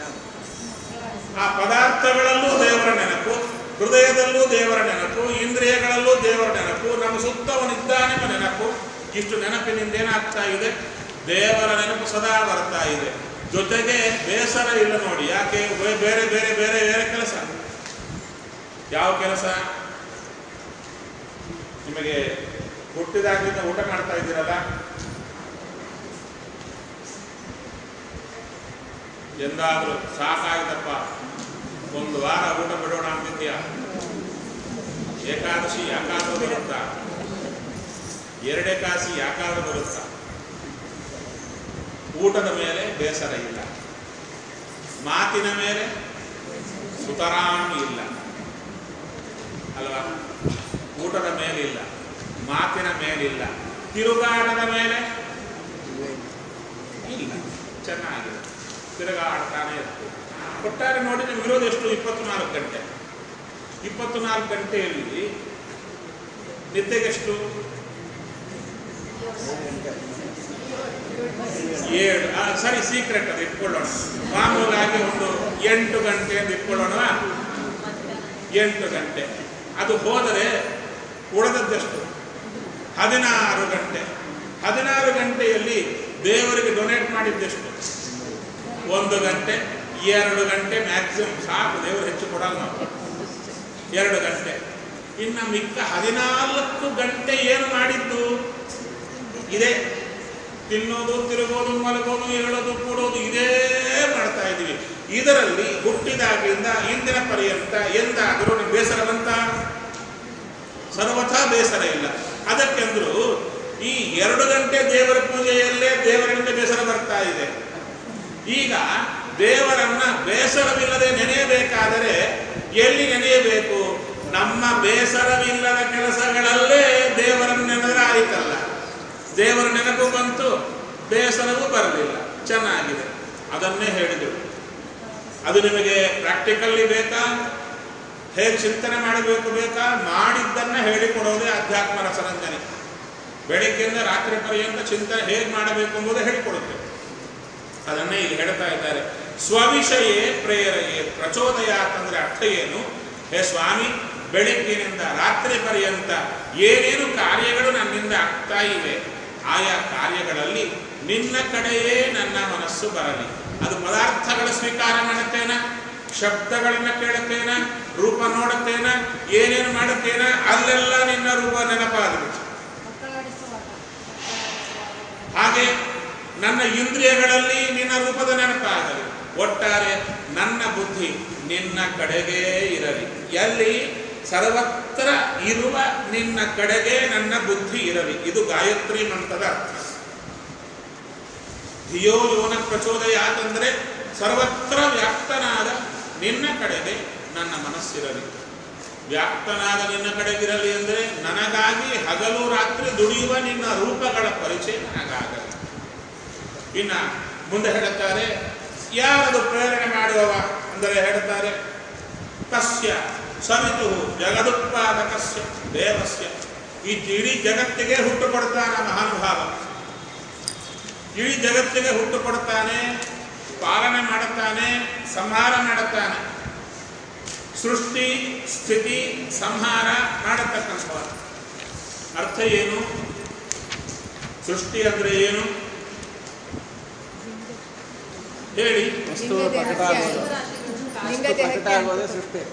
ಆ ಪದಾರ್ಥಗಳಲ್ಲೂ ದೇವರ ನೆನಪು ಹೃದಯದಲ್ಲೂ ದೇವರ ನೆನಪು ಇಂದ್ರಿಯಗಳಲ್ಲೂ ದೇವರ ನೆನಪು ನಮ್ಮ ಸುತ್ತವನಿದ್ದಾನೆ ನೆನಪು ಇಷ್ಟು ನೆನಪಿನಿಂದ ಏನಾಗ್ತಾ ಇದೆ ದೇವರ ನೆನಪು ಸದಾ ಬರ್ತಾ ಇದೆ ಜೊತೆಗೆ ಬೇಸರ ಇಲ್ಲ ನೋಡಿ ಯಾಕೆ ಬೇ- ಬೇರೆ ಬೇರೆ ಬೇರೆ ಬೇರೆ ಕೆಲಸ ಯಾವ ಕೆಲಸ ನಿಮಗೆ ಹುಟ್ಟಿದಾಗಲಿಂದ ಊಟ ಮಾಡ್ತಾ ಇದ್ದೀರಲ್ಲ ಎಂದಾದ್ರೂ ಸಾಕಾಯ್ತಪ್ಪ ಒಂದು ವಾರ ಊಟ ಬಿಡೋಣ ಅಂತಿದ್ಯಾ ಏಕಾದಶಿ ಯಾಕಾದ್ರೂ ಬರುತ್ತಾ ಎರಡೇಕಾಸಿ ಯಾಕಾದ್ರೂ ಬರುತ್ತಾ ಊಟದ ಮೇಲೆ ಬೇಸರ ಇಲ್ಲ ಮಾತಿನ ಮೇಲೆ ಸುತರಾಮಿ ಇಲ್ಲ ಅಲ್ವಾ ಊಟದ ಮೇಲಿಲ್ಲ ಮಾತಿನ ಮೇಲಿಲ್ಲ ತಿರುಗಾಟದ ಮೇಲೆ ಇಲ್ಲ ಚೆನ್ನಾಗಿದೆ ತಿರುಗಾಡ್ತಾನೆ ಇರ್ತದೆ ಒಟ್ಟಾರೆ ನೋಡಿ ನಿಮ್ಗಿರೋದು ಎಷ್ಟು ಇಪ್ಪತ್ನಾಲ್ಕು ಗಂಟೆ ಇಪ್ಪತ್ನಾಲ್ಕು ಗಂಟೆಯಲ್ಲಿ ನಿದ್ದೆಗೆಷ್ಟು ಏಳು ಆ, ಸರಿ ಸೀಕ್ರೆಟ್ ಅದು ಇಟ್ಕೊಳ್ಳೋಣ ಮಾಮೂಲಾಗಿ ಒಂದು ಎಂಟು ಗಂಟೆ ಅಂತ ಇಟ್ಕೊಳ್ಳೋಣವಾ ಎಂಟು ಗಂಟೆ ಅದು ಹೋದರೆ ಉಳಿದದ್ದೆಷ್ಟು ಹದಿನಾರು ಗಂಟೆ ಹದಿನಾರು ಗಂಟೆಯಲ್ಲಿ ದೇವರಿಗೆ ಡೊನೇಟ್ ಮಾಡಿದ್ದೆಷ್ಟು ಒಂದು ಗಂಟೆ ಎರಡು ಗಂಟೆ ಮ್ಯಾಕ್ಸಿಮಮ್ ಸಾಕು ದೇವರು ಹೆಚ್ಚು ಕೊಡಲ್ಲ ನಾವು ಎರಡು ಗಂಟೆ ಇನ್ನು ಮಿಕ್ಕ ಹದಿನಾಲ್ಕು ಗಂಟೆ ಏನು ಮಾಡಿದ್ದು ಇದೆ ತಿನ್ನೋದು ತಿರುಗೋದು ಮಲಗೋದು ಹೇಳೋದು ಕೂಡೋದು ಇದೇ ಮಾಡ್ತಾ ಇದ್ದೀವಿ ಇದರಲ್ಲಿ ಹುಟ್ಟಿದಾಗಿಂದ ಇಂದಿನ ಪರ್ಯಂತ ಎಂದಾದರೂ ನಿಮ್ಗೆ ಬೇಸರ ಬಂತ ಸರ್ವಥಾ ಬೇಸರ ಇಲ್ಲ ಅದಕ್ಕೆಂದ್ರು ಈ ಎರಡು ಗಂಟೆ ದೇವರ ಪೂಜೆಯಲ್ಲೇ ದೇವರಿಂದ ಬೇಸರ ಬರ್ತಾ ಇದೆ ಈಗ ದೇವರನ್ನ ಬೇಸರವಿಲ್ಲದೆ ನೆನೆಯಬೇಕಾದರೆ ಎಲ್ಲಿ ನೆನೆಯಬೇಕು ನಮ್ಮ ಬೇಸರವಿಲ್ಲದ ಕೆಲಸಗಳಲ್ಲೇ ದೇವರನ್ನು ನೆನೆದರೆ ಆಯಿತಲ್ಲ ದೇವರ ನೆನಪು ಬಂತು ಬೇಸರವೂ ಬರಲಿಲ್ಲ ಚೆನ್ನಾಗಿದೆ ಅದನ್ನೇ ಹೇಳಿದರು ಅದು ನಿಮಗೆ ಪ್ರಾಕ್ಟಿಕಲ್ಲಿ ಬೇಕಾ ಹೇಗೆ ಚಿಂತನೆ ಮಾಡಬೇಕು ಬೇಕಾ ಮಾಡಿದ್ದನ್ನ ಹೇಳಿಕೊಡೋದೇ ಅಧ್ಯಾತ್ಮ ರಸರಂಜನೆ ಬೆಳಿಗ್ಗೆಯಿಂದ ರಾತ್ರಿ ಪರ್ಯಂತ ಚಿಂತನೆ ಹೇಗೆ ಮಾಡಬೇಕು ಎಂಬುದು ಹೇಳಿಕೊಡುತ್ತೆ ಅದನ್ನೇ ಇಲ್ಲಿ ಹೇಳ್ತಾ ಇದ್ದಾರೆ ಸ್ವವಿಷಯೇ ಪ್ರೇರೆಯೇ ಪ್ರಚೋದಯಾತ್ ಅಂದ್ರೆ ಅರ್ಥ ಏನು ಹೇ ಸ್ವಾಮಿ ಬೆಳಗ್ಗಿನಿಂದ ರಾತ್ರಿ ಪರ್ಯಂತ ಏನೇನು ಕಾರ್ಯಗಳು ನನ್ನಿಂದ ಆಗ್ತಾ ಇವೆ ಆಯಾ ಕಾರ್ಯಗಳಲ್ಲಿ ನಿನ್ನ ಕಡೆಯೇ ನನ್ನ ಮನಸ್ಸು ಬರಲಿ ಅದು ಪದಾರ್ಥಗಳ ಸ್ವೀಕಾರ ಮಾಡುತ್ತೇನ ಶಬ್ದಗಳನ್ನ ಕೇಳುತ್ತೇನ ರೂಪ ನೋಡುತ್ತೇನ ಏನೇನು ಮಾಡುತ್ತೇನ ಅಲ್ಲೆಲ್ಲ ನಿನ್ನ ರೂಪ ನೆನಪಾಗಬೇಕು ಹಾಗೆ ನನ್ನ ಇಂದ್ರಿಯಗಳಲ್ಲಿ ನಿನ್ನ ರೂಪದ ನೆನಪಾಗಲಿ ಒಟ್ಟಾರೆ ನನ್ನ ಬುದ್ಧಿ ನಿನ್ನ ಕಡೆಗೇ ಇರಲಿ ಎಲ್ಲಿ ಸರ್ವತ್ರ ಇರುವ ನಿನ್ನ ಕಡೆಗೆ ನನ್ನ ಬುದ್ಧಿ ಇರಲಿ ಇದು ಗಾಯತ್ರಿ ಮಂತ್ರದ ಅರ್ಥ ಧಿಯೋ ಯೋನ ಪ್ರಚೋದಯಾತಂದ್ರೆ ಸರ್ವತ್ರ ವ್ಯಾಪ್ತನಾದ ನಿನ್ನ ಕಡೆಗೆ ನನ್ನ ಮನಸ್ಸಿರಲಿ ವ್ಯಾಪ್ತನಾದ ನಿನ್ನ ಕಡೆಗಿರಲಿ ಅಂದರೆ ನನಗಾಗಿ ಹಗಲು ರಾತ್ರಿ ದುಡಿಯುವ ನಿನ್ನ ರೂಪಗಳ ಪರಿಚಯ ನನಗಾಗಲಿ ಇನ್ನ ಮುಂದೆ ಹೇಳುತ್ತಾರೆ ಯಾರದು ಪ್ರೇರಣೆ ಮಾಡುವವ ಅಂದರೆ ಹೇಳ್ತಾರೆ ಕಸ್ಯ ಸವಿತು ಜಗದುತ್ಪಾದಕಸ್ಯ ದೇವಸ್ಯ ಈ ಇಡೀ ಜಗತ್ತಿಗೆ ಹುಟ್ಟು ಕೊಡ್ತಾನ ಮಹಾನುಭಾವ ಇಡೀ ಜಗತ್ತಿಗೆ ಹುಟ್ಟು ಕೊಡ್ತಾನೆ ಪಾಲನೆ ಮಾಡುತ್ತಾನೆ ಸಂಹಾರ ಮಾಡುತ್ತಾನೆ ಸೃಷ್ಟಿ ಸ್ಥಿತಿ ಸಂಹಾರ ಮಾಡತಕ್ಕಂಥವ ಅರ್ಥ ಏನು ಸೃಷ್ಟಿ ಅಂದ್ರೆ ಏನು ಹೇಳಿ ವಸ್ತು ಲಿಂಗ ಪ್ರಕಟ ದೇಹಕ್ಕೆ ಆಗೋದು ಲಿಂಗ ವಸ್ತು ಪ್ರಕಟ ದೇಹಕ್ಕೆ ಆಗೋದೇ ಅಂಟು- ಸೃಷ್ಟಿ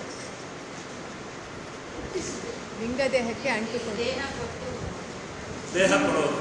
ಲಿಂಗ ದೇಹಕ್ಕೆ ಅಂಟುಕೊಂಡು ದೇಹ ಕೊಡೋದು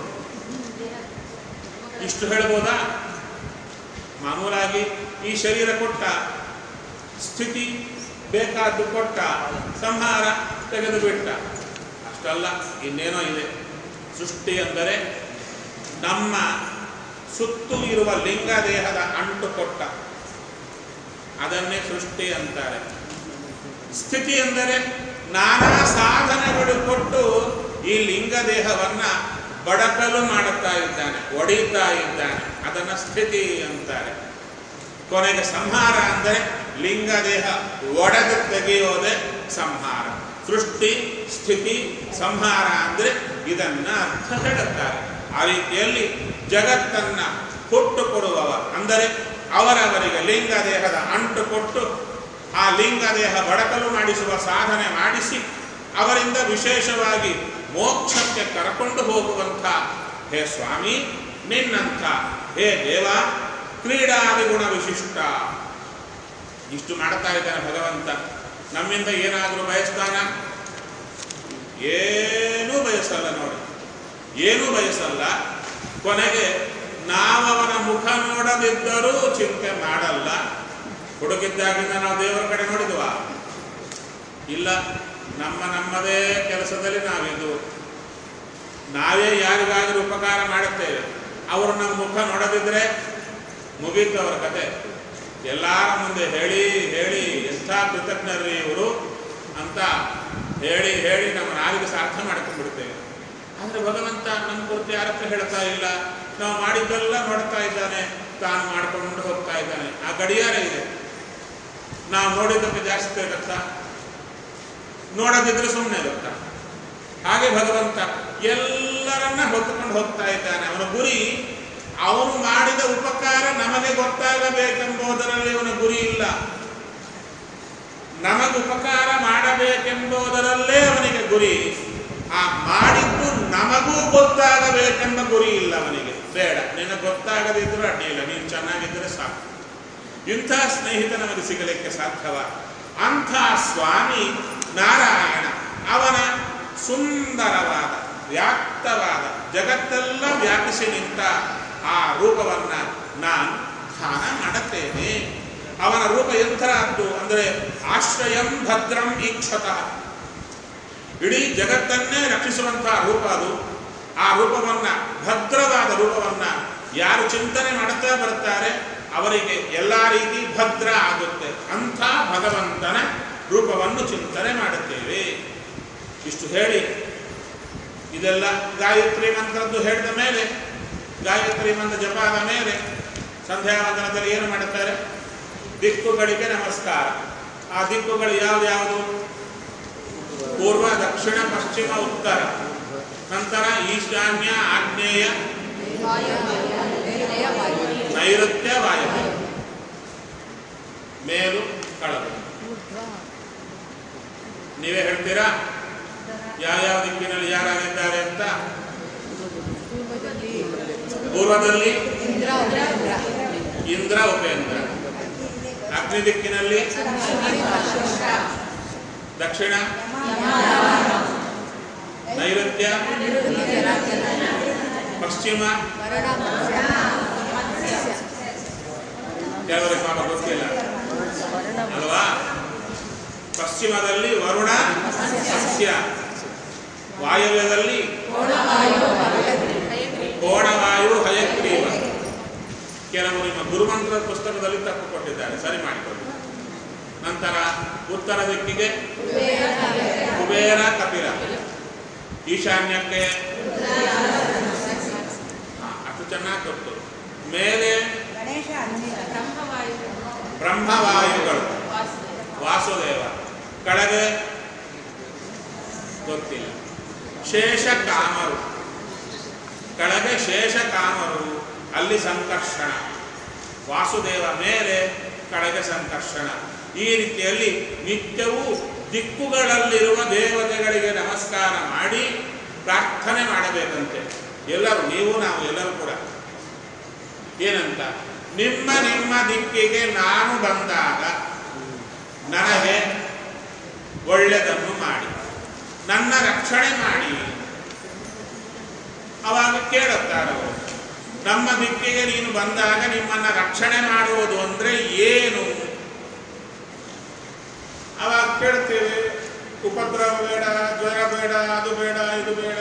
ಇಷ್ಟು ಹೇಳ್ಬೋದಾ ಮಾಮೂಲಾಗಿ ಈ ಶರೀರ ಕೊಟ್ಟ ಸ್ಥಿತಿ ಬೇಕಾದ್ದು ಕೊಟ್ಟ ಸಂಹಾರ ತೆಗೆದು ಬಿಟ್ಟ ಅಷ್ಟಲ್ಲ ಇನ್ನೇನೋ ಇದೆ ಸೃಷ್ಟಿ ಅಂದರೆ ನಮ್ಮ ಸುತ್ತು ಇರುವ ಲಿಂಗ ದೇಹದ ಅಂಟು ಕೊಟ್ಟ ಅದನ್ನೇ ಸೃಷ್ಟಿ ಅಂತಾರೆ ಸ್ಥಿತಿ ಎಂದರೆ ನಾನಾ ಸಾಧನಗಳು ಕೊಟ್ಟು ಈ ಲಿಂಗ ದೇಹವನ್ನ ಬಡಕಲು ಮಾಡುತ್ತಾ ಇದ್ದಾನೆ ಒಡೀತಾ ಇದ್ದಾನೆ ಅದನ್ನ ಸ್ಥಿತಿ ಅಂತಾರೆ ಕೊನೆಗೆ ಸಂಹಾರ ಅಂದರೆ ಲಿಂಗ ದೇಹ ಒಡೆದು ತೆಗೆಯೋದೇ ಸಂಹಾರ ಸೃಷ್ಟಿ ಸ್ಥಿತಿ ಸಂಹಾರ ಅಂದರೆ ಇದನ್ನ ಅರ್ಥ ಹೇಳುತ್ತಾರೆ ಆ ರೀತಿಯಲ್ಲಿ ಜಗತ್ತನ್ನ ಹುಟ್ಟು ಕೊಡುವವ ಅಂದರೆ ಅವರವರಿಗೆ ಲಿಂಗ ದೇಹದ ಅಂಟು ಕೊಟ್ಟು ಆ ಲಿಂಗ ದೇಹ ಬಡಕಲು ಮಾಡಿಸುವ ಸಾಧನೆ ಮಾಡಿಸಿ ಅವರಿಂದ ವಿಶೇಷವಾಗಿ ಮೋಕ್ಷಕ್ಕೆ ಕರಕೊಂಡು ಹೋಗುವಂಥ ಹೇ ಸ್ವಾಮಿ ನಿನ್ನಂಥ ಹೇ ದೇವ ಕ್ರೀಡಾದಿಗುಣ ವಿಶಿಷ್ಟ ಇಷ್ಟು ಮಾಡ್ತಾ ಇದ್ದಾನೆ ಭಗವಂತ ನಮ್ಮಿಂದ ಏನಾದರೂ ಬಯಸ್ತಾನ ಏನೂ ಬಯಸಲ್ಲ ನೋಡಿ ಏನೂ ಬಯಸಲ್ಲ ಕೊನೆಗೆ ನಾವವನ ಮುಖ ನೋಡದಿದ್ದರೂ ಚಿಂತೆ ಮಾಡಲ್ಲ ಹುಡುಗಿದ್ದಾಗಿಂದ ನಾವು ದೇವರ ಕಡೆ ನೋಡಿದ್ವಾ ಇಲ್ಲ ನಮ್ಮ ನಮ್ಮದೇ ಕೆಲಸದಲ್ಲಿ ನಾವಿದ್ದು ನಾವೇ ಯಾರಿಗಾದರೂ ಉಪಕಾರ ಮಾಡುತ್ತೇವೆ ಅವರು ನಮ್ಮ ಮುಖ ನೋಡದಿದ್ರೆ ಮುಗೀತು ಅವರ ಕತೆ ಎಲ್ಲರ ಮುಂದೆ ಹೇಳಿ ಹೇಳಿ ಎಂಥ ಕೃತಜ್ಞರ್ರಿ ಇವರು ಅಂತ ಹೇಳಿ ಹೇಳಿ ನಮ್ಮ ನಾಲಿಗೆ ಸಾರ್ಥ ಮಾಡ್ಕೊಂಡ್ಬಿಡ್ತೇವೆ ಆದರೆ ಭಗವಂತ ನಮ್ಮ ಕುರಿತು ಯಾರ ಹತ್ರ ಹೇಳ್ತಾ ಇಲ್ಲ ನಾವು ಮಾಡಿದ್ದೆಲ್ಲ ನೋಡ್ತಾ ಇದ್ದಾನೆ ತಾನು ಮಾಡ್ಕೊಂಡು ಹೋಗ್ತಾ ಇದ್ದಾನೆ ಆ ಗಡಿಯಾರ ಇದೆ ನಾವು ನೋಡಿದ್ದಕ್ಕೆ ಜಾಸ್ತಿ ಇರುತ್ತಾ ನೋಡದಿದ್ರೆ ಸುಮ್ಮನೆ ಇರುತ್ತಾ ಹಾಗೆ ಭಗವಂತ ಎಲ್ಲರನ್ನ ಹೊತ್ತುಕೊಂಡು ಹೋಗ್ತಾ ಇದ್ದಾನೆ ಅವನ ಗುರಿ ಅವನು ಮಾಡಿದ ಉಪಕಾರ ನಮಗೆ ಗೊತ್ತಾಗಬೇಕೆಂಬುದರಲ್ಲಿ ಅವನ ಗುರಿ ಇಲ್ಲ ನಮಗೆ ಉಪಕಾರ ಮಾಡಬೇಕೆಂಬುದರಲ್ಲೇ ಅವನಿಗೆ ಗುರಿ ಆ ಮಾಡಿದ್ದು ನಮಗೂ ಗೊತ್ತಾಗಬೇಕೆಂಬ ಗುರಿ ಇಲ್ಲ ಅವನಿಗೆ ಬೇಡ ನಿನಗೆ ಗೊತ್ತಾಗದಿದ್ರೂ ಅಡ್ಡಿಯಿಲ್ಲ ನೀನು ಚೆನ್ನಾಗಿದ್ದರೆ ಸಾಕು ಇಂಥ ಸ್ನೇಹಿತ ನಮಗೆ ಸಿಗಲಿಕ್ಕೆ ಸಾಧ್ಯವ ಅಂಥ ಸ್ವಾಮಿ ನಾರಾಯಣ ಅವನ ಸುಂದರವಾದ ವ್ಯಾಪ್ತವಾದ ಜಗತ್ತೆಲ್ಲ ವ್ಯಾಪಿಸಿ ನಿಂತ ಆ ರೂಪವನ್ನ ನಾನು ಧ್ಯಾನ ಮಾಡುತ್ತೇನೆ ಅವನ ರೂಪ ಎಂಥರದ್ದು ಅಂದರೆ ಆಶ್ರಯಂ ಭದ್ರಂ ಈಕ್ಷತಃ ಇಡೀ ಜಗತ್ತನ್ನೇ ರಕ್ಷಿಸುವಂತಹ ರೂಪ ಅದು ಆ ರೂಪವನ್ನ ಭದ್ರವಾದ ರೂಪವನ್ನ ಯಾರು ಚಿಂತನೆ ಮಾಡುತ್ತಾ ಬರ್ತಾರೆ ಅವರಿಗೆ ಎಲ್ಲ ರೀತಿ ಭದ್ರ ಆಗುತ್ತೆ ಅಂಥ ಭಗವಂತನ ರೂಪವನ್ನು ಚಿಂತನೆ ಮಾಡುತ್ತೇವೆ ಇಷ್ಟು ಹೇಳಿ ಇದೆಲ್ಲ ಗಾಯತ್ರಿ ಮಂತ್ರದ್ದು ಹೇಳಿದ ಮೇಲೆ ಗಾಯತ್ರಿ ಮಂತ್ರ ಜಪ ಆದ ಮೇಲೆ ಸಂಧ್ಯಾ ವಂದನದಲ್ಲಿ ಏನು ಮಾಡುತ್ತಾರೆ ದಿಕ್ಕುಗಳಿಗೆ ನಮಸ್ಕಾರ ಆ ದಿಕ್ಕುಗಳು ಯಾವ್ದು ಯಾವುದು ಪೂರ್ವ ದಕ್ಷಿಣ ಪಶ್ಚಿಮ ಉತ್ತರ ನಂತರ ಈಶಾನ್ಯ ಆಗ್ನೇಯ ನೈರುತ್ಯ ವಾಯು ನೈಋತ್ಯ ವಾಯವ್ಯ ಮೇಲು ಕಳವು ಊರ್ಧ್ವ ನೀವೇ ಹೇಳ್ತೀರಾ ಯಾವ್ಯಾವ ದಿಕ್ಕಿನಲ್ಲಿ ಯಾರಾಗಿದ್ದಾರೆ ಅಂತ ಪೂರ್ವದಲ್ಲಿ ಪೂರ್ವದಲ್ಲಿ ಇಂದ್ರ ಉಪೇಂದ್ರ ಇಂದ್ರ ಉಪೇಂದ್ರ ಅಗ್ನಿ ದಿಕ್ಕಿನಲ್ಲಿ ಅಗ್ನಿ ವಶಿಷ್ಠ ದಕ್ಷಿಣ ನೈಋತ್ಯ ನಿರುತಿ ಜರಾಸಂಧ ಪಶ್ಚಿಮ ವರುಣ ಮತ್ಸ್ಯ ಕೆಲವರಿಗೆ ಪಾಪ ಗೊತ್ತಿಲ್ಲ ಅಲ್ವಾ ಪಶ್ಚಿಮದಲ್ಲಿ ವರುಣ ಸಸ್ಯ ವಾಯವ್ಯದಲ್ಲಿ ಕೋಣವಾಯು ಹಯಗ್ರೀವ ಕೆಲವು ನಿಮ್ಮ ಗುರುಮಂತ್ರದ ಪುಸ್ತಕದಲ್ಲಿ ತಪ್ಪು ಕೊಟ್ಟಿದ್ದಾರೆ ಸರಿ ಮಾಡಿಕೊಳ್ಳಿ ನಂತರ ಉತ್ತರ ದಿಕ್ಕಿಗೆ ಕುಬೇರ ಕಪಿಲ ಈಶಾನ್ಯಕ್ಕೆ ಹಾ, ಅಷ್ಟು ಚೆನ್ನಾಗಿ ಗೊತ್ತು ಮೇಲೆ ಬ್ರಹ್ಮವಾಯುಗಳು ವಾಸುದೇವ ಕೆಳಗೆ ಗೊತ್ತಿಲ್ಲ ಶೇಷ ಕಾಮರು ಕೆಳಗೆ ಶೇಷ ಕಾಮರು ಅಲ್ಲಿ ಸಂಕರ್ಷಣ ವಾಸುದೇವ ಮೇಲೆ ಕೆಳಗೆ ಸಂಕರ್ಷಣ ಈ ರೀತಿಯಲ್ಲಿ ನಿತ್ಯವೂ ದಿಕ್ಕುಗಳಲ್ಲಿರುವ ದೇವತೆಗಳಿಗೆ ನಮಸ್ಕಾರ ಮಾಡಿ ಪ್ರಾರ್ಥನೆ ಮಾಡಬೇಕಂತೆ ಎಲ್ಲರೂ ನೀವು ನಾವು ಎಲ್ಲರೂ ಕೂಡ ಏನಂತ ನಿಮ್ಮ ನಿಮ್ಮ ದಿಕ್ಕಿಗೆ ನಾನು ಬಂದಾಗ ನನಗೆ ಒಳ್ಳೆಯದನ್ನು ಮಾಡಿ ನನ್ನ ರಕ್ಷಣೆ ಮಾಡಿ ಅವಾಗ ಕೇಳುತ್ತಾರೆ ಅವರು ನಮ್ಮ ದಿಕ್ಕಿಗೆ ನೀನು ಬಂದಾಗ ನಿಮ್ಮನ್ನ ರಕ್ಷಣೆ ಮಾಡುವುದು ಅಂದ್ರೆ ಏನು ಅವಾಗ ಕೇಳ್ತೇವೆ ಉಪದ್ರವ ಬೇಡ ಜ್ವರ ಬೇಡ ಅದು ಬೇಡ ಇದು ಬೇಡ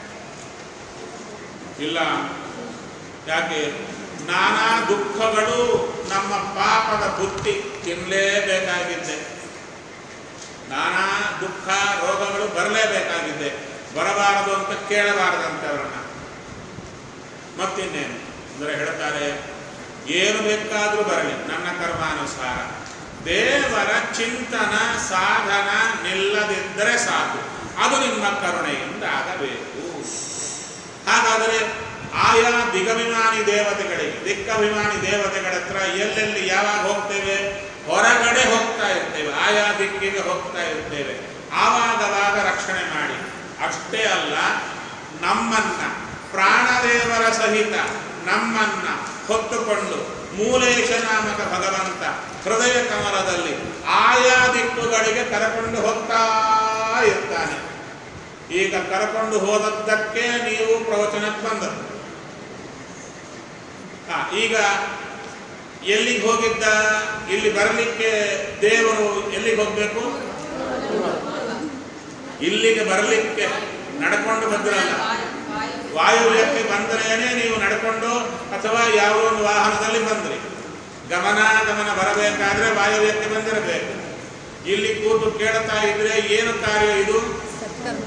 ಇಲ್ಲ ಯಾಕೆ ನಾನಾ ದುಃಖಗಳು ನಮ್ಮ ಪಾಪದ ಬುತ್ತಿ ತಿನ್ನಲೇಬೇಕಾಗಿದ್ದೆ ನಾನಾ ದುಃಖ ರೋಗಗಳು ಬರಲೇಬೇಕಾಗಿದ್ದೆ ಬರಬಾರದು ಅಂತ ಕೇಳಬಾರದಂತೆ ಅವರನ್ನ ಮತ್ತಿನ್ನೇನು ಅಂದರೆ ಹೇಳ್ತಾರೆ ಏನು ಬೇಕಾದರೂ ಬರಲಿ ನನ್ನ ಕರ್ಮಾನುಸಾರ ದೇವರ ಚಿಂತನ ಸಾಧನ ನಿಲ್ಲದಿದ್ದರೆ ಸಾಕು ಅದು ನಿಮ್ಮ ಕರುಣೆಯಿಂದ ಆಗಬೇಕು ಹಾಗಾದರೆ ಆಯಾ ದಿಗಭಿಮಾನಿ ದೇವತೆಗಳಿಗೆ ದಿಕ್ಕಭಿಮಾನಿ ದೇವತೆಗಳ ಹತ್ರ ಎಲ್ಲೆಲ್ಲಿ ಯಾವಾಗ ಹೋಗ್ತೇವೆ ಹೊರಗಡೆ ಹೋಗ್ತಾ ಇರ್ತೇವೆ ಆಯಾ ದಿಕ್ಕಿಗೆ ಹೋಗ್ತಾ ಇರ್ತೇವೆ ಆವಾಗವಾಗ ರಕ್ಷಣೆ ಮಾಡಿ ಅಷ್ಟೇ ಅಲ್ಲ ನಮ್ಮನ್ನ ಪ್ರಾಣದೇವರ ಸಹಿತ ನಮ್ಮನ್ನ ಹೊತ್ತುಕೊಂಡು ಮೂಲೇಶ ನಾಮಕ ಭಗವಂತ ಹೃದಯ ಕಮಲದಲ್ಲಿ ಆಯಾ ದಿಕ್ಕುಗಳಿಗೆ ಕರಕೊಂಡು ಹೋಗ್ತಾ ಇರ್ತಾನೆ ಈಗ ಕರಕೊಂಡು ಹೋದದ್ದಕ್ಕೆ ನೀವು ಪ್ರವಚನಕ್ಕೆ ಬಂದದ್ದು ಆ, ಈಗ ಎಲ್ಲಿಗೆ ಹೋಗಿದ್ದ ಇಲ್ಲಿ ಬರಲಿಕ್ಕೆ ದೇವರು ಎಲ್ಲಿಗೆ ಹೋಗ್ಬೇಕು ಇಲ್ಲಿಗೆ ಬರಲಿಕ್ಕೆ ನಡ್ಕೊಂಡು ಬಂದಿರಲ್ಲ ವಾಯುವ್ಯಕ್ಕೆ ಬಂದ್ರೇನೆ ನೀವು ನಡ್ಕೊಂಡು ಅಥವಾ ಯಾವುದೋ ಒಂದು ವಾಹನದಲ್ಲಿ ಬಂದ್ರಿ ಗಮನ ಗಮನ ಬರಬೇಕಾದ್ರೆ ವಾಯುವ್ಯಕ್ಕೆ ಬಂದಿರಬೇಕು ಇಲ್ಲಿ ಕೂತು ಕೇಳ್ತಾ ಇದ್ರೆ ಏನು ಕಾರ್ಯ ಇದು ಸಪ್ತಮ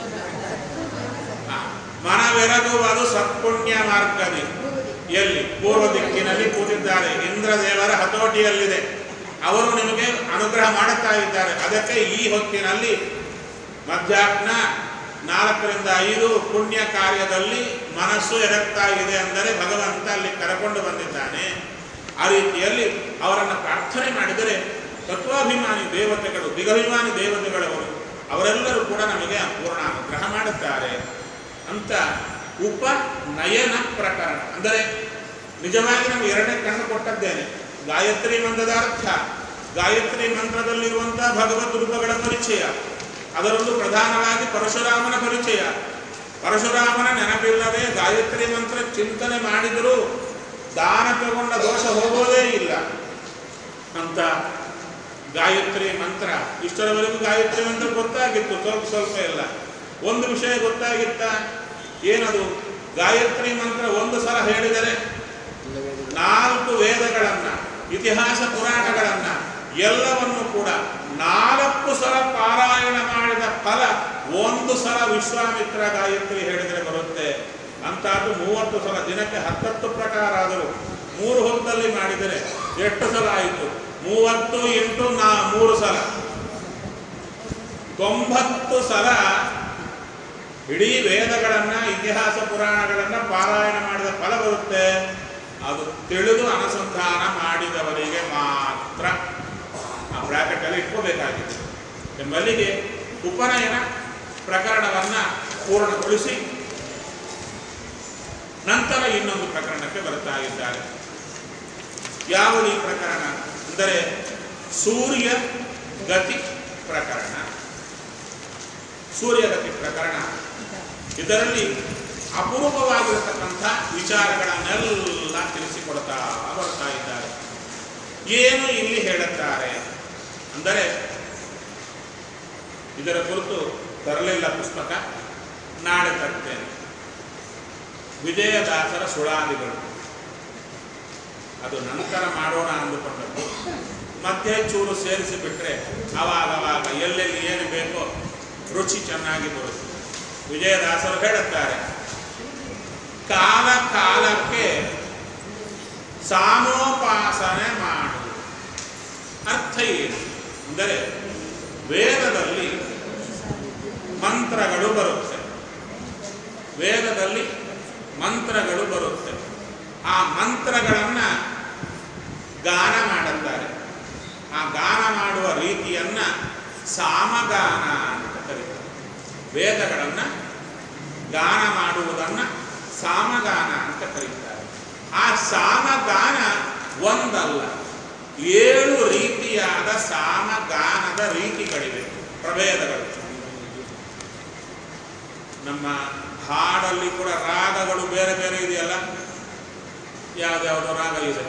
ಆ, ಮನವೆರಗುವುದು ಸತ್ಪುಣ್ಯ ಮಾರ್ಗದಿ ಎಲ್ಲಿ ಪೂರ್ವ ದಿಕ್ಕಿನಲ್ಲಿ ಕೂತಿದ್ದಾರೆ ಇಂದ್ರದೇವರ ಹತೋಟಿಯಲ್ಲಿದೆ ಅವರು ನಿಮಗೆ ಅನುಗ್ರಹ ಮಾಡುತ್ತಾ ಇದ್ದಾರೆ ಅದಕ್ಕೆ ಈ ಹೊತ್ತಿನಲ್ಲಿ ಮಧ್ಯಾಹ್ನ ನಾಲ್ಕರಿಂದ ಐದು ಪುಣ್ಯ ಕಾರ್ಯದಲ್ಲಿ ಮನಸ್ಸು ಎರಗ್ತಾ ಇದೆ ಅಂದರೆ ಭಗವಂತ ಅಲ್ಲಿ ಕರಕೊಂಡು ಬಂದಿದ್ದಾನೆ ಆ ರೀತಿಯಲ್ಲಿ ಅವರನ್ನು ಪ್ರಾರ್ಥನೆ ಮಾಡಿದರೆ ತತ್ವಾಭಿಮಾನಿ ದೇವತೆಗಳು ದಿಗಭಿಮಾನಿ ದೇವತೆಗಳವರು ಅವರೆಲ್ಲರೂ ಕೂಡ ನಮಗೆ ಪೂರ್ಣ ಅನುಗ್ರಹ ಮಾಡುತ್ತಾರೆ ಅಂತ ಉಪನಯನ ಪ್ರಕರಣ ಅಂದರೆ ನಿಜವಾಗಿ ನಾವು ಎರಡನೇ ಕಣ್ಣು ಕೊಟ್ಟದ್ದೇನೆ ಗಾಯತ್ರಿ ಮಂತ್ರದ ಅರ್ಥ ಗಾಯತ್ರಿ ಮಂತ್ರದಲ್ಲಿರುವಂತಹ ಭಗವದ್ ರೂಪಗಳ ಪರಿಚಯ ಅದರಲ್ಲೂ ಪ್ರಧಾನವಾಗಿ ಪರಶುರಾಮನ ಪರಿಚಯ ಪರಶುರಾಮನ ನೆನಪಿಲ್ಲದೆ ಗಾಯತ್ರಿ ಮಂತ್ರ ಚಿಂತನೆ ಮಾಡಿದರೂ ದಾನ ತಗೊಂಡ ದೋಷ ಹೋಗೋದೇ ಇಲ್ಲ ಅಂತ ಗಾಯತ್ರಿ ಮಂತ್ರ ಇಷ್ಟರವರೆಗೂ ಗಾಯತ್ರಿ ಮಂತ್ರ ಗೊತ್ತಾಗಿತ್ತು ಸ್ವಲ್ಪ ಸ್ವಲ್ಪ ಎಲ್ಲ ಒಂದು ವಿಷಯ ಗೊತ್ತಾಗಿತ್ತ ಏನದು ಗಾಯತ್ರಿ ಮಂತ್ರ ಒಂದು ಸಲ ಹೇಳಿದರೆ ನಾಲ್ಕು ವೇದಗಳನ್ನ ಇತಿಹಾಸ ಪುರಾಣಗಳನ್ನ ಎಲ್ಲವನ್ನು ಕೂಡ ನಾಲ್ಕು ಸಲ ಪಾರಾಯಣ ಮಾಡಿದ ಫಲ ಒಂದು ಸಲ ವಿಶ್ವಾಮಿತ್ರ ಗಾಯತ್ರಿ ಹೇಳಿದರೆ ಬರುತ್ತೆ ಅಂತದ್ದು ಮೂವತ್ತು ಸಲ ದಿನಕ್ಕೆ ಹತ್ತತ್ತು ಪ್ರಕಾರ ಆದರೂ ಮೂರು ಹೊತ್ತಲ್ಲಿ ಮಾಡಿದರೆ ಎಷ್ಟು ಸಲ ಆಯಿತು ಮೂವತ್ತು ಇಂಟು ನಾ ಮೂರು ಸಲ ತೊಂಬತ್ತು ಸಲ ಇಡೀ ವೇದಗಳನ್ನ ಇತಿಹಾಸ ಪುರಾಣಗಳನ್ನ ಪಾರಾಯಣ ಮಾಡಿದ ಫಲ ಬರುತ್ತೆ ಅದು ತಿಳಿದು ಅನುಸಂಧಾನ ಮಾಡಿದವರಿಗೆ ಮಾತ್ರ ಆ ಬ್ರಾಕೆಟ್ ಅಲ್ಲಿ ಇಟ್ಕೋಬೇಕಾಗಿತ್ತು ಎಂಬಲ್ಲಿಗೆ ಉಪನಯನ ಪ್ರಕರಣವನ್ನ ಪೂರ್ಣಗೊಳಿಸಿ ನಂತರ ಇನ್ನೊಂದು ಪ್ರಕರಣಕ್ಕೆ ಬರ್ತಾ ಇದ್ದಾರೆ ಯಾವುದು ಈ ಪ್ರಕರಣ ಅಂದರೆ ಸೂರ್ಯ ಗತಿ ಪ್ರಕರಣ ಸೂರ್ಯಗತಿ ಪ್ರಕರಣ ಇದರಲ್ಲಿ ಅಪರೂಪವಾಗಿರತಕ್ಕಂಥ ವಿಚಾರಗಳನ್ನೆಲ್ಲ ತಿಳಿಸಿಕೊಡ್ತಾ ಬರ್ತಾ ಇದ್ದಾರೆ ಏನು ಇಲ್ಲಿ ಹೇಳುತ್ತಾರೆ ಅಂದರೆ ಇದರ ಕುರಿತು ತರಲಿಲ್ಲ ಪುಸ್ತಕ ನಾಳೆ ತರ್ತೇನೆ ವಿಜಯದಾಸರ ಸುಳಾದಿಗಳು ಅದು ನಂತರ ಮಾಡೋಣ ಅಂದುಕೊಂಡದ್ದು ಮಧ್ಯೆ ಚೂರು ಸೇರಿಸಿ ಬಿಟ್ರೆ ಅವಾಗವಾಗ ಎಲ್ಲೆಲ್ಲಿ ಏನು ಬೇಕೋ ರುಚಿ ಚೆನ್ನಾಗಿ ಬರುತ್ತೆ ವಿಜಯದಾಸರು ಹೇಳುತ್ತಾರೆ ಕಾಲ ಕಾಲಕ್ಕೆ ಸಾಮೋಪಾಸನೆ ಮಾಡು ಅರ್ಥ ಏನು ಅಂದರೆ ವೇದದಲ್ಲಿ ಮಂತ್ರಗಳು ಬರುತ್ತೆ ವೇದದಲ್ಲಿ ಮಂತ್ರಗಳು ಬರುತ್ತೆ ಆ ಮಂತ್ರಗಳನ್ನು ಗಾನ ಮಾಡುತ್ತಾರೆ ಆ ಗಾನ ಮಾಡುವ ರೀತಿಯನ್ನ ಸಾಮಗಾನ ಅಂತ ಕರೀತಾರೆ ವೇದಗಳನ್ನು ಗಾನ ಮಾಡುವುದನ್ನ ಸಾಮಗಾನ ಅಂತ ಕರೀತಾರೆ ಆ ಸಾಮಗಾನ ಒಂದಲ್ಲ ಏಳು ರೀತಿಯಾದ ಸಾಮಗಾನದ ರೀತಿಗಳಿವೆ ಪ್ರಭೇದಗಳು ನಮ್ಮ ಹಾಡಲ್ಲಿ ಕೂಡ ರಾಗಗಳು ಬೇರೆ ಬೇರೆ ಇದೆಯಲ್ಲ ಯಾವ್ದ್ಯಾವ್ದು ರಾಗ ಇದೆ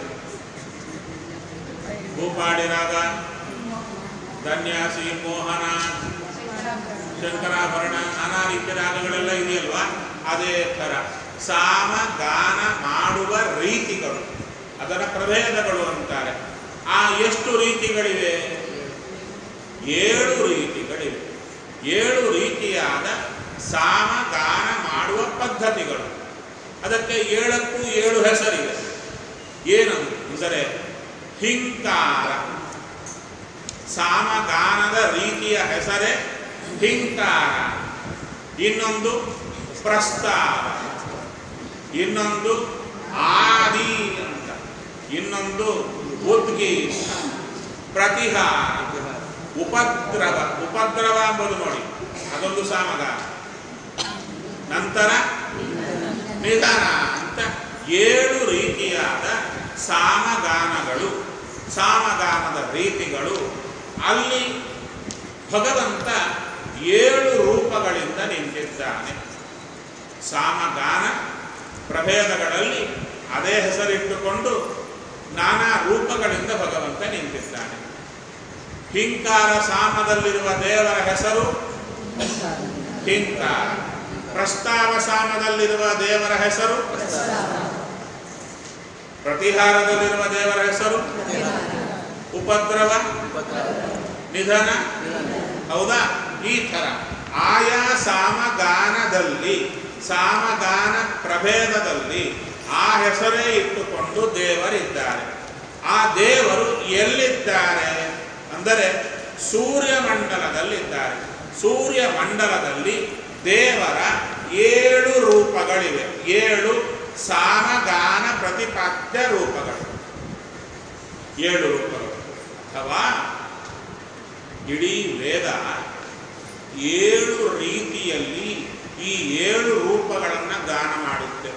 ಭೂಪಾಡಿ ರಾಗ ಧನ್ಯಾಸಿ ಮೋಹನ ಶಂಕರಾಭರಣ ನಾನಾ ರೀತಿಯ ರಾಗಗಳೆಲ್ಲ ಇದೆಯಲ್ವಾ ಅದೇ ಥರ ಸಾಮ ಗಾನ ಮಾಡುವ ರೀತಿಗಳು ಅದರ ಪ್ರಭೇದಗಳು ಅಂತಾರೆ ಆ ಎಷ್ಟು ರೀತಿಗಳಿವೆ ಏಳು ರೀತಿಗಳಿವೆ ಏಳು ರೀತಿಯಾದ ಸಾಮ ಗಾನ ಮಾಡುವ ಪದ್ಧತಿಗಳು ಅದಕ್ಕೆ ಏಳಕ್ಕೂ ಏಳು ಹೆಸರಿವೆ ಏನದು ಅಂದರೆ ಹಿಂಕಾರ ಸಾಮಗಾನದ ರೀತಿಯ ಹೆಸರೇ ಹಿಂಕಾರ ಇನ್ನೊಂದು ಪ್ರಸ್ತಾವ ಇನ್ನೊಂದು ಆದಿ ಅಂತ ಇನ್ನೊಂದು ಉದ್ಗೀತ ಪ್ರತಿಹಾರ ಉಪದ್ರವ ಉಪದ್ರವ ಎಂಬುದು ನೋಡಿ ಅದೊಂದು ಸಾಮಗಾನ ನಂತರ ನಿಧನ ಅಂತ ಏಳು ರೀತಿಯಾದ ಸಾಮಗಾನಗಳು ಸಾಮಗಾನದ ರೀತಿಗಳು ಅಲ್ಲಿ ಭಗವಂತ ಏಳು ರೂಪಗಳಿಂದ ನಿಂತಿದ್ದಾನೆ ಸಾಮಗಾನ ಪ್ರಭೇದಗಳಲ್ಲಿ ಅದೇ ಹೆಸರಿಟ್ಟುಕೊಂಡು ನಾನಾ ರೂಪಗಳಿಂದ ಭಗವಂತ ನಿಂತಿದ್ದಾನೆ ಹಿಂಕಾರ ಸಾಮದಲ್ಲಿರುವ ದೇವರ ಹೆಸರು ಹಿಂಕಾರ ಪ್ರಸ್ತಾವ ಸಾಮದಲ್ಲಿರುವ ದೇವರ ಹೆಸರು ಪ್ರತಿಹಾರದಲ್ಲಿರುವ ದೇವರ ಹೆಸರು ಉಪದ್ರವ ನಿಧನ ಹೌದಾ ಈ ಥರ ಆಯಾ ಸಾಮಗಾನದಲ್ಲಿ ಸಾಮಗಾನ ಪ್ರಭೇದದಲ್ಲಿ ಆ ಹೆಸರೇ ಇಟ್ಟುಕೊಂಡು ದೇವರಿದ್ದಾರೆ ಆ ದೇವರು ಎಲ್ಲಿದ್ದಾರೆ ಅಂದರೆ ಸೂರ್ಯಮಂಡಲದಲ್ಲಿದ್ದಾರೆ ಸೂರ್ಯಮಂಡಲದಲ್ಲಿ ದೇವರ ಏಳು ರೂಪಗಳಿವೆ ಏಳು ಸಾಮಗಾನ ಪ್ರತಿಪಾದ್ಯ ರೂಪಗಳು ಏಳು ರೂಪಗಳು ಅಥವಾ ಇಡೀ ವೇದ ಏಳು ರೀತಿಯಲ್ಲಿ ಈ ಏಳು ರೂಪಗಳನ್ನು ಗಾನ ಮಾಡುತ್ತೆ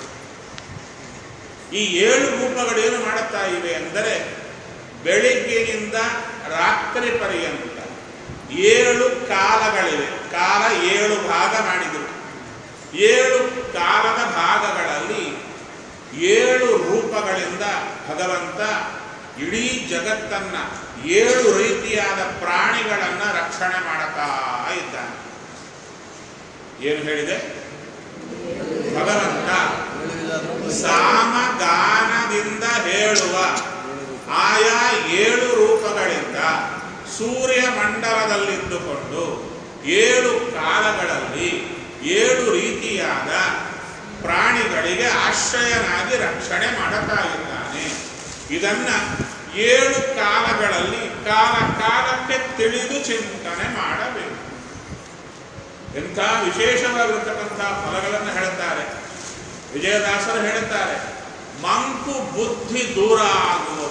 ಈ ಏಳು ರೂಪಗಳೇನು ಮಾಡುತ್ತಾ ಇವೆ ಅಂದರೆ ಬೆಳಿಗ್ಗೆಯಿಂದ ರಾತ್ರಿ ಪರ್ಯಂತ ಏಳು ಕಾಲಗಳಿವೆ ಕಾಲ ಏಳು ಭಾಗ ಮಾಡಿದರು ಏಳು ಕಾಲದ ಭಾಗಗಳಲ್ಲಿ ಏಳು ರೂಪಗಳಿಂದ ಭಗವಂತ ಇಡೀ ಜಗತ್ತನ್ನ ಏಳು ರೀತಿಯಾದ ಪ್ರಾಣಿಗಳನ್ನ ರಕ್ಷಣೆ ಮಾಡುತ್ತಾ ಇದ್ದಾನೆ ಏನು ಹೇಳಿದೆ ಭಗವಂತ ಸಾಮಗಾನದಿಂದ ಹೇಳುವ ಆಯಾ ಏಳು ರೂಪಗಳಿಂದ ಸೂರ್ಯ ಮಂಡಲದಲ್ಲಿದ್ದುಕೊಂಡು ಏಳು ಕಾಲಗಳಲ್ಲಿ ಏಳು ರೀತಿಯಾದ ಪ್ರಾಣಿಗಳಿಗೆ ಆಶ್ರಯನಾಗಿ ರಕ್ಷಣೆ ಮಾಡುತ್ತಾ ಇದ್ದಾನೆ ಇದನ್ನ ಏಳು ಕಾಲಗಳಲ್ಲಿ ಕಾಲ ಕಾಲಕ್ಕೆ ತಿಳಿದು ಚಿಂತನೆ ಮಾಡಬೇಕು ಎಂಥ ವಿಶೇಷವಾಗಿರತಕ್ಕಂಥ ಫಲಗಳನ್ನು ಹೇಳುತ್ತಾರೆ ವಿಜಯದಾಸರು ಹೇಳುತ್ತಾರೆ ಮಂಕು ಬುದ್ಧಿ ದೂರ ಆಗುವುದು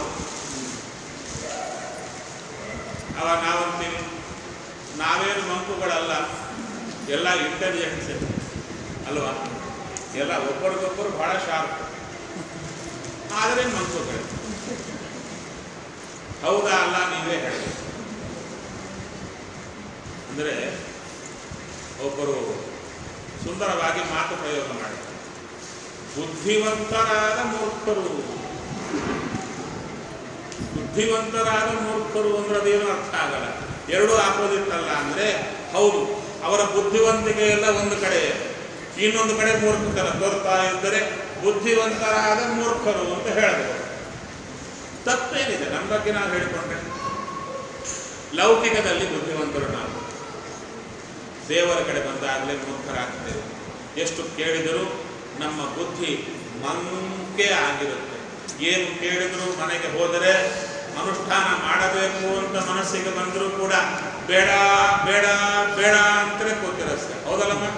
ಅವ ನಾವಂತೀವಿ ನಾವೇನು ಮಂಕುಗಳಲ್ಲ ಎಲ್ಲ ಇಂಟೆಲಿಜೆನ್ಸ್ ಅಲ್ವಾ ಎಲ್ಲ ಒಬ್ಬರಿಗೊಬ್ಬರು ಬಹಳ ಶಾರ್ಪ್ ಆದರೆ ಮಂಕುಗಳು ಹೌದಾ ಅಲ್ಲ ನೀವೇ ಹೇಳಿ ಅಂದರೆ ಒಬ್ಬರು ಸುಂದರವಾಗಿ ಮಾತು ಪ್ರಯೋಗ ಮಾಡಿದ್ದಾರೆ ಬುದ್ಧಿವಂತರಾದ ಮೂರ್ಖರು ಬುದ್ಧಿವಂತರಾದ ಮೂರ್ಖರು ಅಂದ್ರೆ ಅದೇನು ಅರ್ಥ ಆಗಲ್ಲ ಎರಡು ಆಪೋಸಿಟ್ ಅಲ್ಲ ಅಂದ್ರೆ ಹೌದು ಅವರ ಬುದ್ಧಿವಂತಿಕೆ ಎಲ್ಲ ಒಂದು ಕಡೆ ಇನ್ನೊಂದು ಕಡೆ ಮೂರ್ಖತರ ತೋರ್ತಾ ಇದ್ದರೆ ಬುದ್ಧಿವಂತರಾದ ಮೂರ್ಖರು ಅಂತ ಹೇಳಿದ್ರು ತಪ್ಪೇನಿದೆ ನಮ್ಮ ಬಗ್ಗೆ ನಾವು ಹೇಳಿಕೊಂಡ್ರೆ ಲೌಕಿಕದಲ್ಲಿ ಬುದ್ಧಿವಂತರು ನಾವು ದೇವರ ಕಡೆ ಬಂದಾಗಲೇ ಮೂರ್ಖರಾಗ್ತೇವೆ ಎಷ್ಟು ಕೇಳಿದರೂ ನಮ್ಮ ಬುದ್ಧಿ ಮಂಕೆ ಆಗಿರುತ್ತೆ ಏನು ಕೇಳಿದ್ರು ಮನೆಗೆ ಹೋದರೆ ಅನುಷ್ಠಾನ ಮಾಡಬೇಕು ಅಂತ ಮನಸ್ಸಿಗೆ ಬಂದರೂ ಕೂಡ ಬೇಡ ಬೇಡ ಬೇಡ ಅಂತಲೇ ಕೂತಿರುತ್ತೆ ಹೌದಲ್ಲಮ್ಮ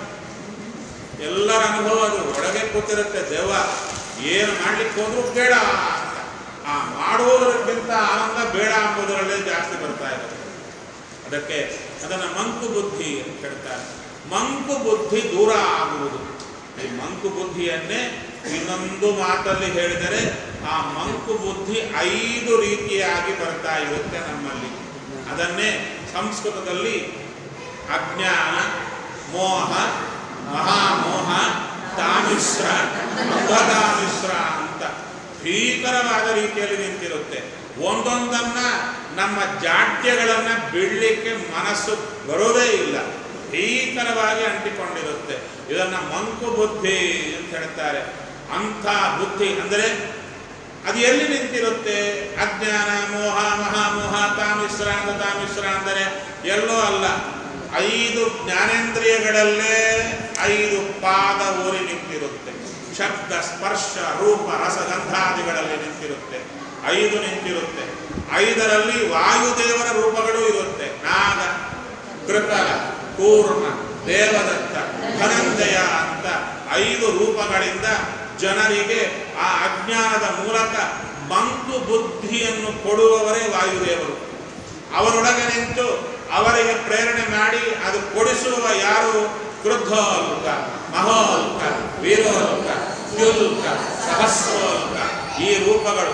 ಎಲ್ಲರ ಅನುಭವ ಅದು ಒಳಗೆ ಕೂತಿರುತ್ತೆ ದೇವ ಏನು ಮಾಡ್ಲಿಕ್ಕೆ ಹೋದ್ರೂ ಬೇಡ ಅಂತ ಆ ಮಾಡುವುದಕ್ಕಿಂತ ಆನಂದ ಬೇಡ ಎಂಬುದರಲ್ಲೇ ಜಾಸ್ತಿ ಬರ್ತಾ ಇರುತ್ತೆ ಅದಕ್ಕೆ ಅದನ್ನು ಮಂಕು ಬುದ್ಧಿ ಅಂತ ಹೇಳ್ತಾರೆ ಮಂಕು ಬುದ್ಧಿ ದೂರ ಆಗುವುದು ಈ ಮಂಕು ಬುದ್ಧಿಯನ್ನೇ ಇನ್ನೊಂದು ಮಾತಲ್ಲಿ ಹೇಳಿದರೆ ಆ ಮಂಕು ಬುದ್ಧಿ ಐದು ರೀತಿಯಾಗಿ ಬರ್ತಾ ಇರುತ್ತೆ ನಮ್ಮಲ್ಲಿ ಅದನ್ನೇ ಸಂಸ್ಕೃತದಲ್ಲಿ ಅಜ್ಞಾನ ಮೋಹ ಮಹಾಮೋಹ ತಾಮಿಶ್ರ ಅಪದಾಮಿಶ್ರ ಅಂತ ಭೀಕರವಾದ ರೀತಿಯಲ್ಲಿ ನಿಂತಿರುತ್ತೆ ಒಂದೊಂದನ್ನ ನಮ್ಮ ಜಾಡ್ಯಗಳನ್ನ ಬಿಡಲಿಕ್ಕೆ ಮನಸ್ಸು ಬರೋದೇ ಇಲ್ಲ ಭೀಕರವಾಗಿ ಅಂಟಿಕೊಂಡಿರುತ್ತೆ ಇದನ್ನ ಮಂಕು ಬುದ್ಧಿ ಅಂತ ಹೇಳ್ತಾರೆ ಅಂಥ ಬುದ್ಧಿ ಅಂದರೆ ಅದು ಎಲ್ಲಿ ನಿಂತಿರುತ್ತೆ ಅಜ್ಞಾನ ಮೋಹ ಮಹಾಮೋಹ ತಾಮಿಶ್ರ ಅಂತ ತಾಮಿಶ್ರ ಅಂದರೆ ಎಲ್ಲೋ ಅಲ್ಲ ಐದು ಜ್ಞಾನೇಂದ್ರಿಯಗಳಲ್ಲೇ ಐದು ಪಾದ ಊರಿ ನಿಂತಿರುತ್ತೆ ಶಬ್ದ ಸ್ಪರ್ಶ ರೂಪ ರಸಗಂಧಾದಿಗಳಲ್ಲಿ ನಿಂತಿರುತ್ತೆ ಐದು ನಿಂತಿರುತ್ತೆ ಐದರಲ್ಲಿ ವಾಯುದೇವರ ರೂಪಗಳು ಇರುತ್ತೆ ನಾಗ ಕೃತಲ ಕೂರ್ಮ ದೇವದತ್ತ ಧನಂಜಯ ಅಂತ ಐದು ರೂಪಗಳಿಂದ ಜನರಿಗೆ ಆ ಅಜ್ಞಾನದ ಮೂಲಕ ಮಂಕು ಬುದ್ಧಿಯನ್ನು ಕೊಡುವವರೇ ವಾಯುದೇವರು ಅವರೊಳಗೆ ನಿಂತು ಅವರಿಗೆ ಪ್ರೇರಣೆ ಮಾಡಿ ಅದು ಕೊಡಿಸುವ ಯಾರು ಕ್ರುದ್ಧೋಲ್ಕ ಮಹೋಲ್ಕ ವೀರೋಲ್ಕ ದ್ಯುಲ್ಕ ಸಹಸ್ರೋಲ್ಕ ಈ ರೂಪಗಳು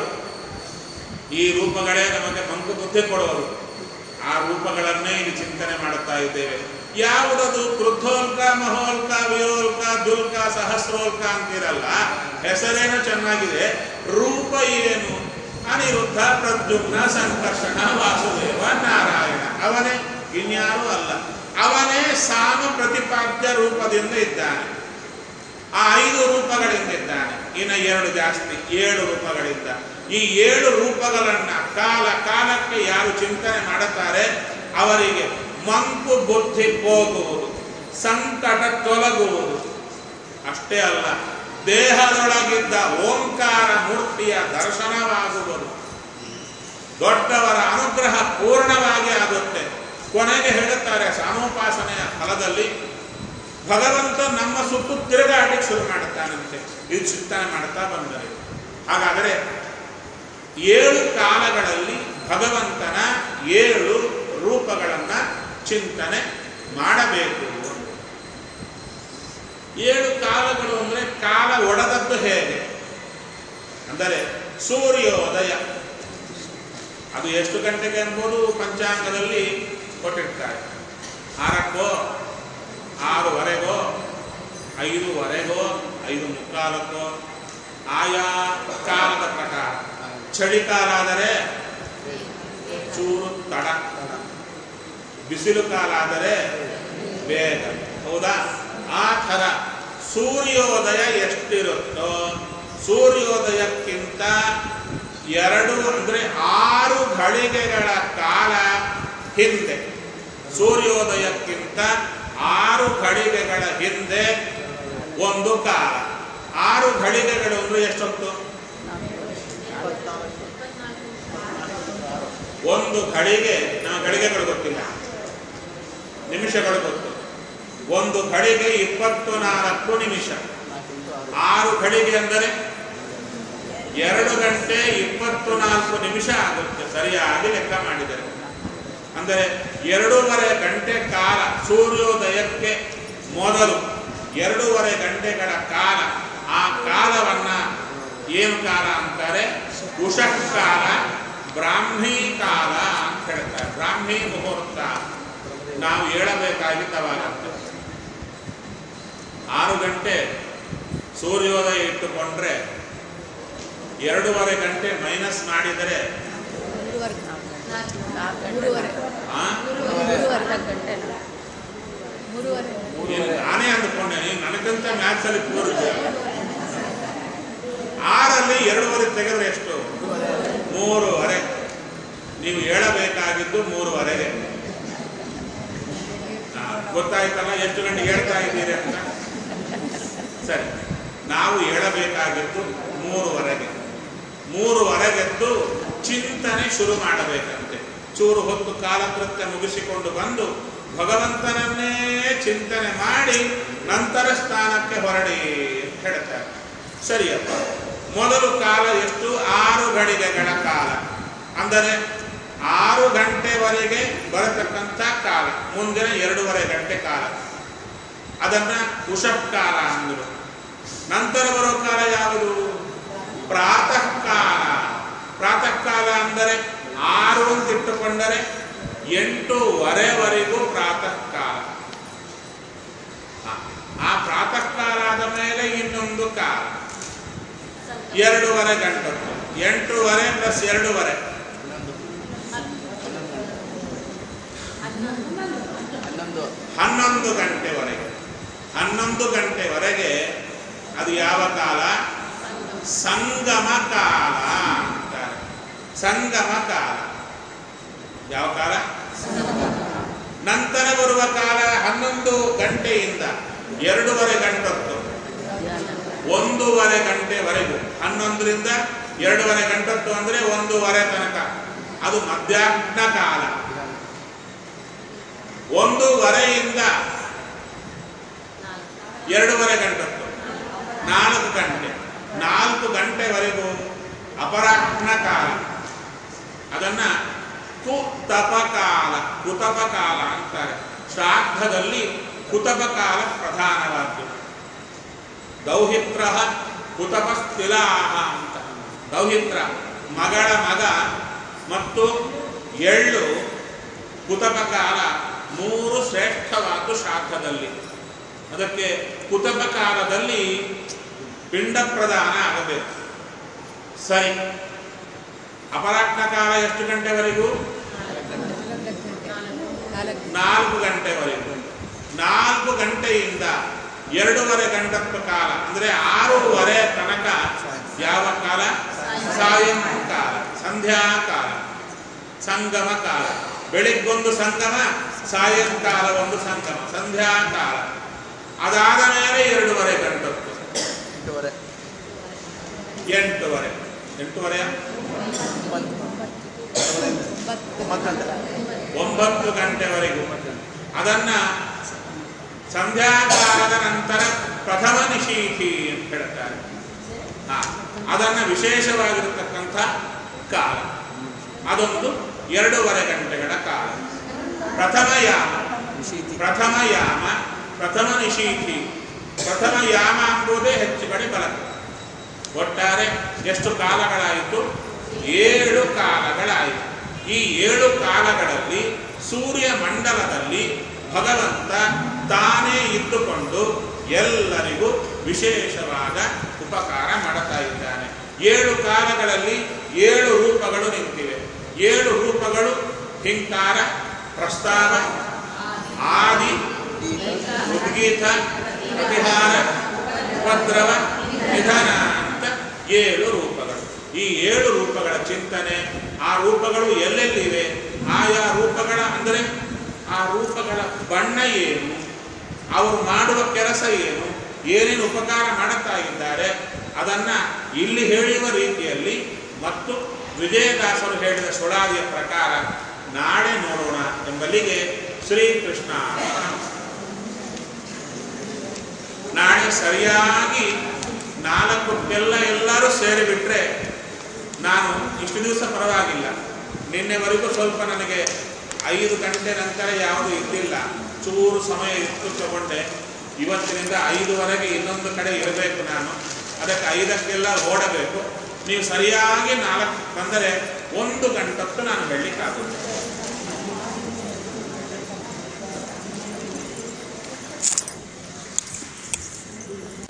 ಈ ರೂಪಗಳೇ ನಮಗೆ ಮಂಕು ಬುದ್ಧಿ ಕೊಡುವರು ಆ ರೂಪಗಳನ್ನೇ ಇಲ್ಲಿ ಚಿಂತನೆ ಮಾಡುತ್ತಾ ಇದ್ದೇವೆ ಯಾವುದದು ಕ್ರುದ್ಧೋಲ್ಕ ಮಹೋಲ್ಕ ವಿಯೋಲ್ಕ ದುಲ್ಕ ಸಹಸ್ರೋಲ್ಕ ಅಂತಿರಲ್ಲ ಹೆಸರೇನು ಚೆನ್ನಾಗಿದೆ ರೂಪ ಏನು ಅನಿರುದ್ಧ ಪ್ರದ್ಯುಮ್ನ ಸಂಕರ್ಷಣ ವಾಸುದೇವ ನಾರಾಯಣ ಅವನೇ ಇನ್ಯಾರೂ ಅಲ್ಲ ಅವನೇ ಸಾಮ ಪ್ರತಿಪಾದ್ಯ ರೂಪದಿಂದ ಇದ್ದಾನೆ ಆ ಐದು ರೂಪಗಳಿಂದ ಇದ್ದಾನೆ ಇನ್ನು ಎರಡು ಜಾಸ್ತಿ ಏಳು ರೂಪಗಳಿಂದ ಈ ಏಳು ರೂಪಗಳನ್ನ ಕಾಲ ಕಾಲಕ್ಕೆ ಯಾರು ಚಿಂತನೆ ಮಾಡುತ್ತಾರೆ ಅವರಿಗೆ ಮಂಕು ಬುದ್ಧಿ ಹೋಗುವುದು ಸಂಕಟ ತೊಲಗುವುದು ಅಷ್ಟೇ ಅಲ್ಲ ದೇಹದೊಳಗಿದ್ದ ಓಂಕಾರ ಮೂರ್ತಿಯ ದರ್ಶನವಾಗುವುದು ದೊಡ್ಡವರ ಅನುಗ್ರಹ ಪೂರ್ಣವಾಗಿ ಆಗುತ್ತೆ ಕೊನೆಗೆ ಹೇಳುತ್ತಾರೆ ಸಾಮೋಪಾಸನೆಯ ಫಲದಲ್ಲಿ ಭಗವಂತ ನಮ್ಮ ಸುತ್ತು ತಿರುಗಾಟಕ್ಕೆ ಶುರು ಮಾಡುತ್ತಾನಂತೆ ಇದು ಚಿಂತನೆ ಮಾಡ್ತಾ ಬಂದರೆ ಹಾಗಾದರೆ ಏಳು ಕಾಲಗಳಲ್ಲಿ ಭಗವಂತನ ಏಳು ರೂಪಗಳನ್ನು ಚಿಂತನೆ ಮಾಡಬೇಕು ಏಳು ಕಾಲಗಳು ಅಂದರೆ ಕಾಲ ಒಡೆದದ್ದು ಹೇಗೆ ಅಂದರೆ ಸೂರ್ಯೋದಯ ಅದು ಎಷ್ಟು ಗಂಟೆಗೆ ಎಂಬುದು ಪಂಚಾಂಗದಲ್ಲಿ ಕೊಟ್ಟಿರ್ತಾರೆ ಆರಕ್ಕೋ ಆರೂವರೆಗೋ ಐದೂವರೆಗೋ ಐದು ಮುಕ್ಕಾಲಕ್ಕೋ ಆಯಾ ಕಾಲದ ಪ್ರಕಾರ ಚಳಿಕಾಲ ಆದರೆ ಚೂರು ತಡ ಬಿಸಿಲು ಕಾಲ ಆದರೆ ಬೇಗ ಹೌದಾ ಆ ಥರ ಸೂರ್ಯೋದಯ ಎಷ್ಟಿರುತ್ತೋ ಸೂರ್ಯೋದಯಕ್ಕಿಂತ ಎರಡು ಅಂದರೆ ಆರು ಘಳಿಗೆಗಳ ಕಾಲ ಹಿಂದೆ ಸೂರ್ಯೋದಯಕ್ಕಿಂತ ಆರು ಘಳಿಗೆಗಳ ಹಿಂದೆ ಒಂದು ಕಾಲ ಆರು ಘಳಿಗೆಗಳು ಅಂದ್ರೆ ಎಷ್ಟೊತ್ತು ಒಂದು ಘಳಿಗೆ ನಾವು ಘಳಿಗೆಗಳು ಗೊತ್ತಿಲ್ಲ ನಿಮಿಷಗಳು ಗೊತ್ತು ಒಂದು ಘಳಿಗೆ ಇಪ್ಪತ್ತು ನಾಲ್ಕು ನಿಮಿಷ ಆರು ಘಳಿಗೆ ಅಂದರೆ ಎರಡು ಗಂಟೆ ಇಪ್ಪತ್ತು ನಾಲ್ಕು ನಿಮಿಷ ಆಗುತ್ತೆ ಸರಿಯಾಗಿ ಲೆಕ್ಕ ಮಾಡಿದರೆ ಅಂದರೆ ಎರಡೂವರೆ ಗಂಟೆ ಕಾಲ ಸೂರ್ಯೋದಯಕ್ಕೆ ಮೊದಲು ಎರಡೂವರೆ ಗಂಟೆಗಳ ಕಾಲ ಆ ಕಾಲವನ್ನ ಏನು ಕಾಲ ಅಂತಾರೆ ಉಷಃ ಕಾಲ ಬ್ರಾಹ್ಮಿ ಕಾಲ ಅಂತ ಹೇಳ್ತಾರೆ ಬ್ರಾಹ್ಮಿ ಮುಹೂರ್ತ ನಾವು ಹೇಳಬೇಕಾಗಿದ್ದವಾಗಂತೆ ಆರು ಗಂಟೆ ಸೂರ್ಯೋದಯ ಇಟ್ಟುಕೊಂಡ್ರೆ ಎರಡೂವರೆ ಗಂಟೆ ಮೈನಸ್ ಮಾಡಿದರೆ ಮೂರುವರೆ ನಾಲ್ಕು ಮೂರುವರೆ ಆ, ಮೂರುವರೆ ಮೂರುವರೆ ಏನು ನಾನೇ ಅಂದುಕೊಂಡೆ ನೀನು ನನಗಂತ ಮ್ಯಾಥ್ಸಲ್ಲಿ ಪೂರ್ವ ಆರಲ್ಲಿ ಎರಡೂವರೆ ತೆಗೆದ್ರೆ ಎಷ್ಟು ಮೂರುವರೆ ನೀವು ಹೇಳಬೇಕಾಗಿದ್ದು ಮೂರುವರೆಗೆ ಆ, ಗೊತ್ತಾಯ್ತಲ್ಲ ಎಷ್ಟು ಗಂಟೆಗೆ ಹೇಳ್ತಾ ಇದ್ದೀರಿ ಅಂತ ಸರಿ ನಾವು ಹೇಳಬೇಕಾಗಿದ್ದು ಮೂರುವರೆಗೆ ಮೂರುವರೆಗೆದ್ದು ಚಿಂತನೆ ಶುರು ಮಾಡಬೇಕಂತೆ ಚೂರು ಹೊತ್ತು ಕಾಲಕೃತ್ಯ ಮುಗಿಸಿಕೊಂಡು ಬಂದು ಭಗವಂತನನ್ನೇ ಚಿಂತನೆ ಮಾಡಿ ನಂತರ ಸ್ಥಾನಕ್ಕೆ ಹೊರಡಿ ಅಂತ ಹೇಳ್ತಾರೆ ಸರಿಯಪ್ಪ ಮೊದಲು ಕಾಲ ಎಷ್ಟು ಆರು ಗಳಿಗೆಗಳ ಕಾಲ ಅಂದರೆ ಆರು ಗಂಟೆವರೆಗೆ ಬರತಕ್ಕಂಥ ಕಾಲ ಮುಂದಿನ ಎರಡೂವರೆ ಗಂಟೆ ಕಾಲ ಅದನ್ನ ಉಷಪ್ ಕಾಲ ಅಂದರು ನಂತರ ಬರೋ ಕಾಲ ಯಾವುದು ಪ್ರಾತಃ ಕಾಲ ಪ್ರಾತಃ ಕಾಲ ಅಂದರೆ ಆರು ಅಂತ ಇಟ್ಟುಕೊಂಡರೆ ಎಂಟೂವರೆವರೆಗೂ ಪ್ರಾತಃ ಕಾಲ ಆ- ಆ ಪ್ರಾತಃ ಕಾಲ ಆದ ಮೇಲೆ ಇನ್ನೊಂದು ಕಾಲ ಎರಡೂವರೆ ಗಂಟತ್ತು ಎಂಟೂವರೆ ಪ್ಲಸ್ ಎರಡೂವರೆ ಹನ್ನೊಂದು ಹನ್ನೊಂದು ಗಂಟೆವರೆಗೆ ಹನ್ನೊಂದು ಗಂಟೆವರೆಗೆ ಅದು ಯಾವ ಕಾಲ ಸಂಗಮ ಕಾಲ ಅಂತಾರೆ ಸಂಗಮ ಕಾಲ ಯಾವ ಕಾಲ ನಂತರ ಬರುವ ಕಾಲ ಹನ್ನೊಂದು ಗಂಟೆಯಿಂದ ಎರಡೂವರೆ ಗಂಟತ್ತು ಒಂದೂವರೆ ಗಂಟೆವರೆಗೂ ಹನ್ನೊಂದರಿಂದ ಎರಡೂವರೆ ಗಂಟತ್ತು ಅಂದರೆ ಒಂದೂವರೆ ತನಕ ಅದು ಮಧ್ಯಾಹ್ನ ಕಾಲ ಒಂದೂವರೆಯಿಂದ ಎರಡೂವರೆ ಗಂಟತ್ತು ನಾಲ್ಕು ಗಂಟೆ ನಾಲ್ಕು ಗಂಟೆವರೆಗೂ ಅಪರಾಹ್ನ ಕಾಲ ಅದನ್ನ ಕುತಪ ಕಾಲ ಕುತಪ ಕಾಲ ಅಂತಾರೆ ಶ್ರಾದ್ದದಲ್ಲಿ ಕುತಪ ಕಾಲ ಪ್ರಧಾನವಾದ್ದು ದೌಹಿತ್ರ ಕುತಪಸ್ಥಿಲಾಹ ಅಂತ ದೌಹಿತ್ರ ಮಗಳ ಮಗ ಮತ್ತು ಎಳ್ಳು ಕುತಪ ಕಾಲ ಮೂರು ಶ್ರೇಷ್ಠವಾದ್ದು ಶ್ರಾದ್ದದಲ್ಲಿ ಅದಕ್ಕೆ ಕುತಪ ಕಾಲದಲ್ಲಿ ಪಿಂಡ ಪ್ರದಾನ ಆಗಬೇಕು ಸರಿ ಅಪರಾಹ್ನ ಕಾಲ ಎಷ್ಟು ಗಂಟೆವರೆಗೂ ನಾಲ್ಕು ನಾಲ್ಕು ಗಂಟೆವರೆಗೂ ನಾಲ್ಕು ಗಂಟೆಯಿಂದ ಎರಡೂವರೆ ಗಂಟತ್ತು ಕಾಲ ಅಂದರೆ ಆರೂವರೆ ತನಕ ಯಾವ ಕಾಲ ಸಾಯಂಕಾಲ ಸಂಧ್ಯಾಕಾಲ ಸಂಗಮ ಕಾಲ ಬೆಳಿಗ್ಗೊಂದು ಸಂಗಮ ಸಾಯಂಕಾಲ ಒಂದು ಸಂಗಮ ಸಂಧ್ಯಾಕಾಲ ಅದಾದ ಮೇಲೆ ಎರಡೂವರೆ ಗಂಟತ್ತು ಎಂಟೂವರೆ ಎಂಟುವರೆ ಎಂಟುವರೆ ಒಂಬತ್ತು ಒಂಬತ್ತು ಒಂಬತ್ತು ಗಂಟೆ ಒಂಬತ್ತು ಗಂಟೆವರೆಗೂ ಅದನ್ನ ಸಂಧ್ಯಾಕಾಲದ ನಂತರ ಪ್ರಥಮ ನಿಶೀಥಿ ಅಂತ ಹೇಳ್ತಾರೆ ಹಾ ಅದನ್ನ ವಿಶೇಷವಾಗಿರತಕ್ಕಂಥ ಕಾಲ ಅದೊಂದು ಎರಡೂವರೆ ಗಂಟೆಗಳ ಕಾಲ ಪ್ರಥಮ ಯಾಮ ನಿಶೀತಿ ಪ್ರಥಮ ಯಾಮ ಪ್ರಥಮ ನಿಶೀಥಿ ಪ್ರಥಮ ಯಾಮ ಎಂಬುದೇ ಹೆಚ್ಚು ಕಡೆ ಬಲಕ ಒಟ್ಟಾರೆ ಎಷ್ಟು ಕಾಲಗಳಾಯಿತು ಏಳು ಕಾಲಗಳಾಯಿತು ಈ ಏಳು ಕಾಲಗಳಲ್ಲಿ ಸೂರ್ಯ ಮಂಡಲದಲ್ಲಿ ಭಗವಂತ ತಾನೇ ಇದ್ದುಕೊಂಡು ಎಲ್ಲರಿಗೂ ವಿಶೇಷವಾದ ಉಪಕಾರ ಮಾಡುತ್ತಾ ಇದ್ದಾನೆ ಏಳು ಕಾಲಗಳಲ್ಲಿ ಏಳು ರೂಪಗಳು ನಿಂತಿವೆ ಏಳು ರೂಪಗಳು ಹಿಂಕಾರ ಪ್ರಸ್ತಾವ ಆದಿ ಉದ್ಗೀತ ಪ್ರತಿಹಾರ ಉಪದ್ರವ ನಿಧನ ಅಂತ ಏಳು ರೂಪಗಳು ಈ ಏಳು ರೂಪಗಳ ಚಿಂತನೆ ಆ ರೂಪಗಳು ಎಲ್ಲೆಲ್ಲಿವೆ ಆಯಾ ರೂಪಗಳ ಅಂದರೆ ಆ ರೂಪಗಳ ಬಣ್ಣ ಏನು ಅವರು ಮಾಡುವ ಕೆಲಸ ಏನು ಏನೇನು ಉಪಕಾರ ಮಾಡುತ್ತಾ ಇದ್ದಾರೆ ಅದನ್ನ ಇಲ್ಲಿ ಹೇಳಿರುವ ರೀತಿಯಲ್ಲಿ ಮತ್ತು ವಿಜಯದಾಸರು ಹೇಳಿದ ಸುಳಾದಿಯ ಪ್ರಕಾರ ನಾಳೆ ನೋಡೋಣ ಎಂಬಲ್ಲಿಗೆ ಶ್ರೀಕೃಷ್ಣ ಅರ್ಪಣ. ನಾಳೆ ಸರಿಯಾಗಿ ನಾಲ್ಕಕ್ಕೆಲ್ಲ ಎಲ್ಲರೂ ಸೇರಿಬಿಟ್ರೆ ನಾನು ಇಷ್ಟು ದಿವಸ ಪರವಾಗಿಲ್ಲ ನಿನ್ನೆವರೆಗೂ ಸ್ವಲ್ಪ ನನಗೆ ಐದು ಗಂಟೆ ನಂತರ ಯಾವುದು ಇದ್ದಿಲ್ಲ ಚೂರು ಸಮಯ ಇತ್ತು ತಗೊಂಡೆ ಇವತ್ತಿನಿಂದ ಐದುವರೆಗೆ ಇನ್ನೊಂದು ಕಡೆ ಇರಬೇಕು ನಾನು ಅದಕ್ಕೆ ಐದಕ್ಕೆಲ್ಲ ಓಡಬೇಕು ನೀವು ಸರಿಯಾಗಿ ನಾಲ್ಕು ಬಂದರೆ ಒಂದು ಗಂಟತ್ತು ನಾನು ಹೇಳಲಿಕ್ಕಾಗುತ್ತೆ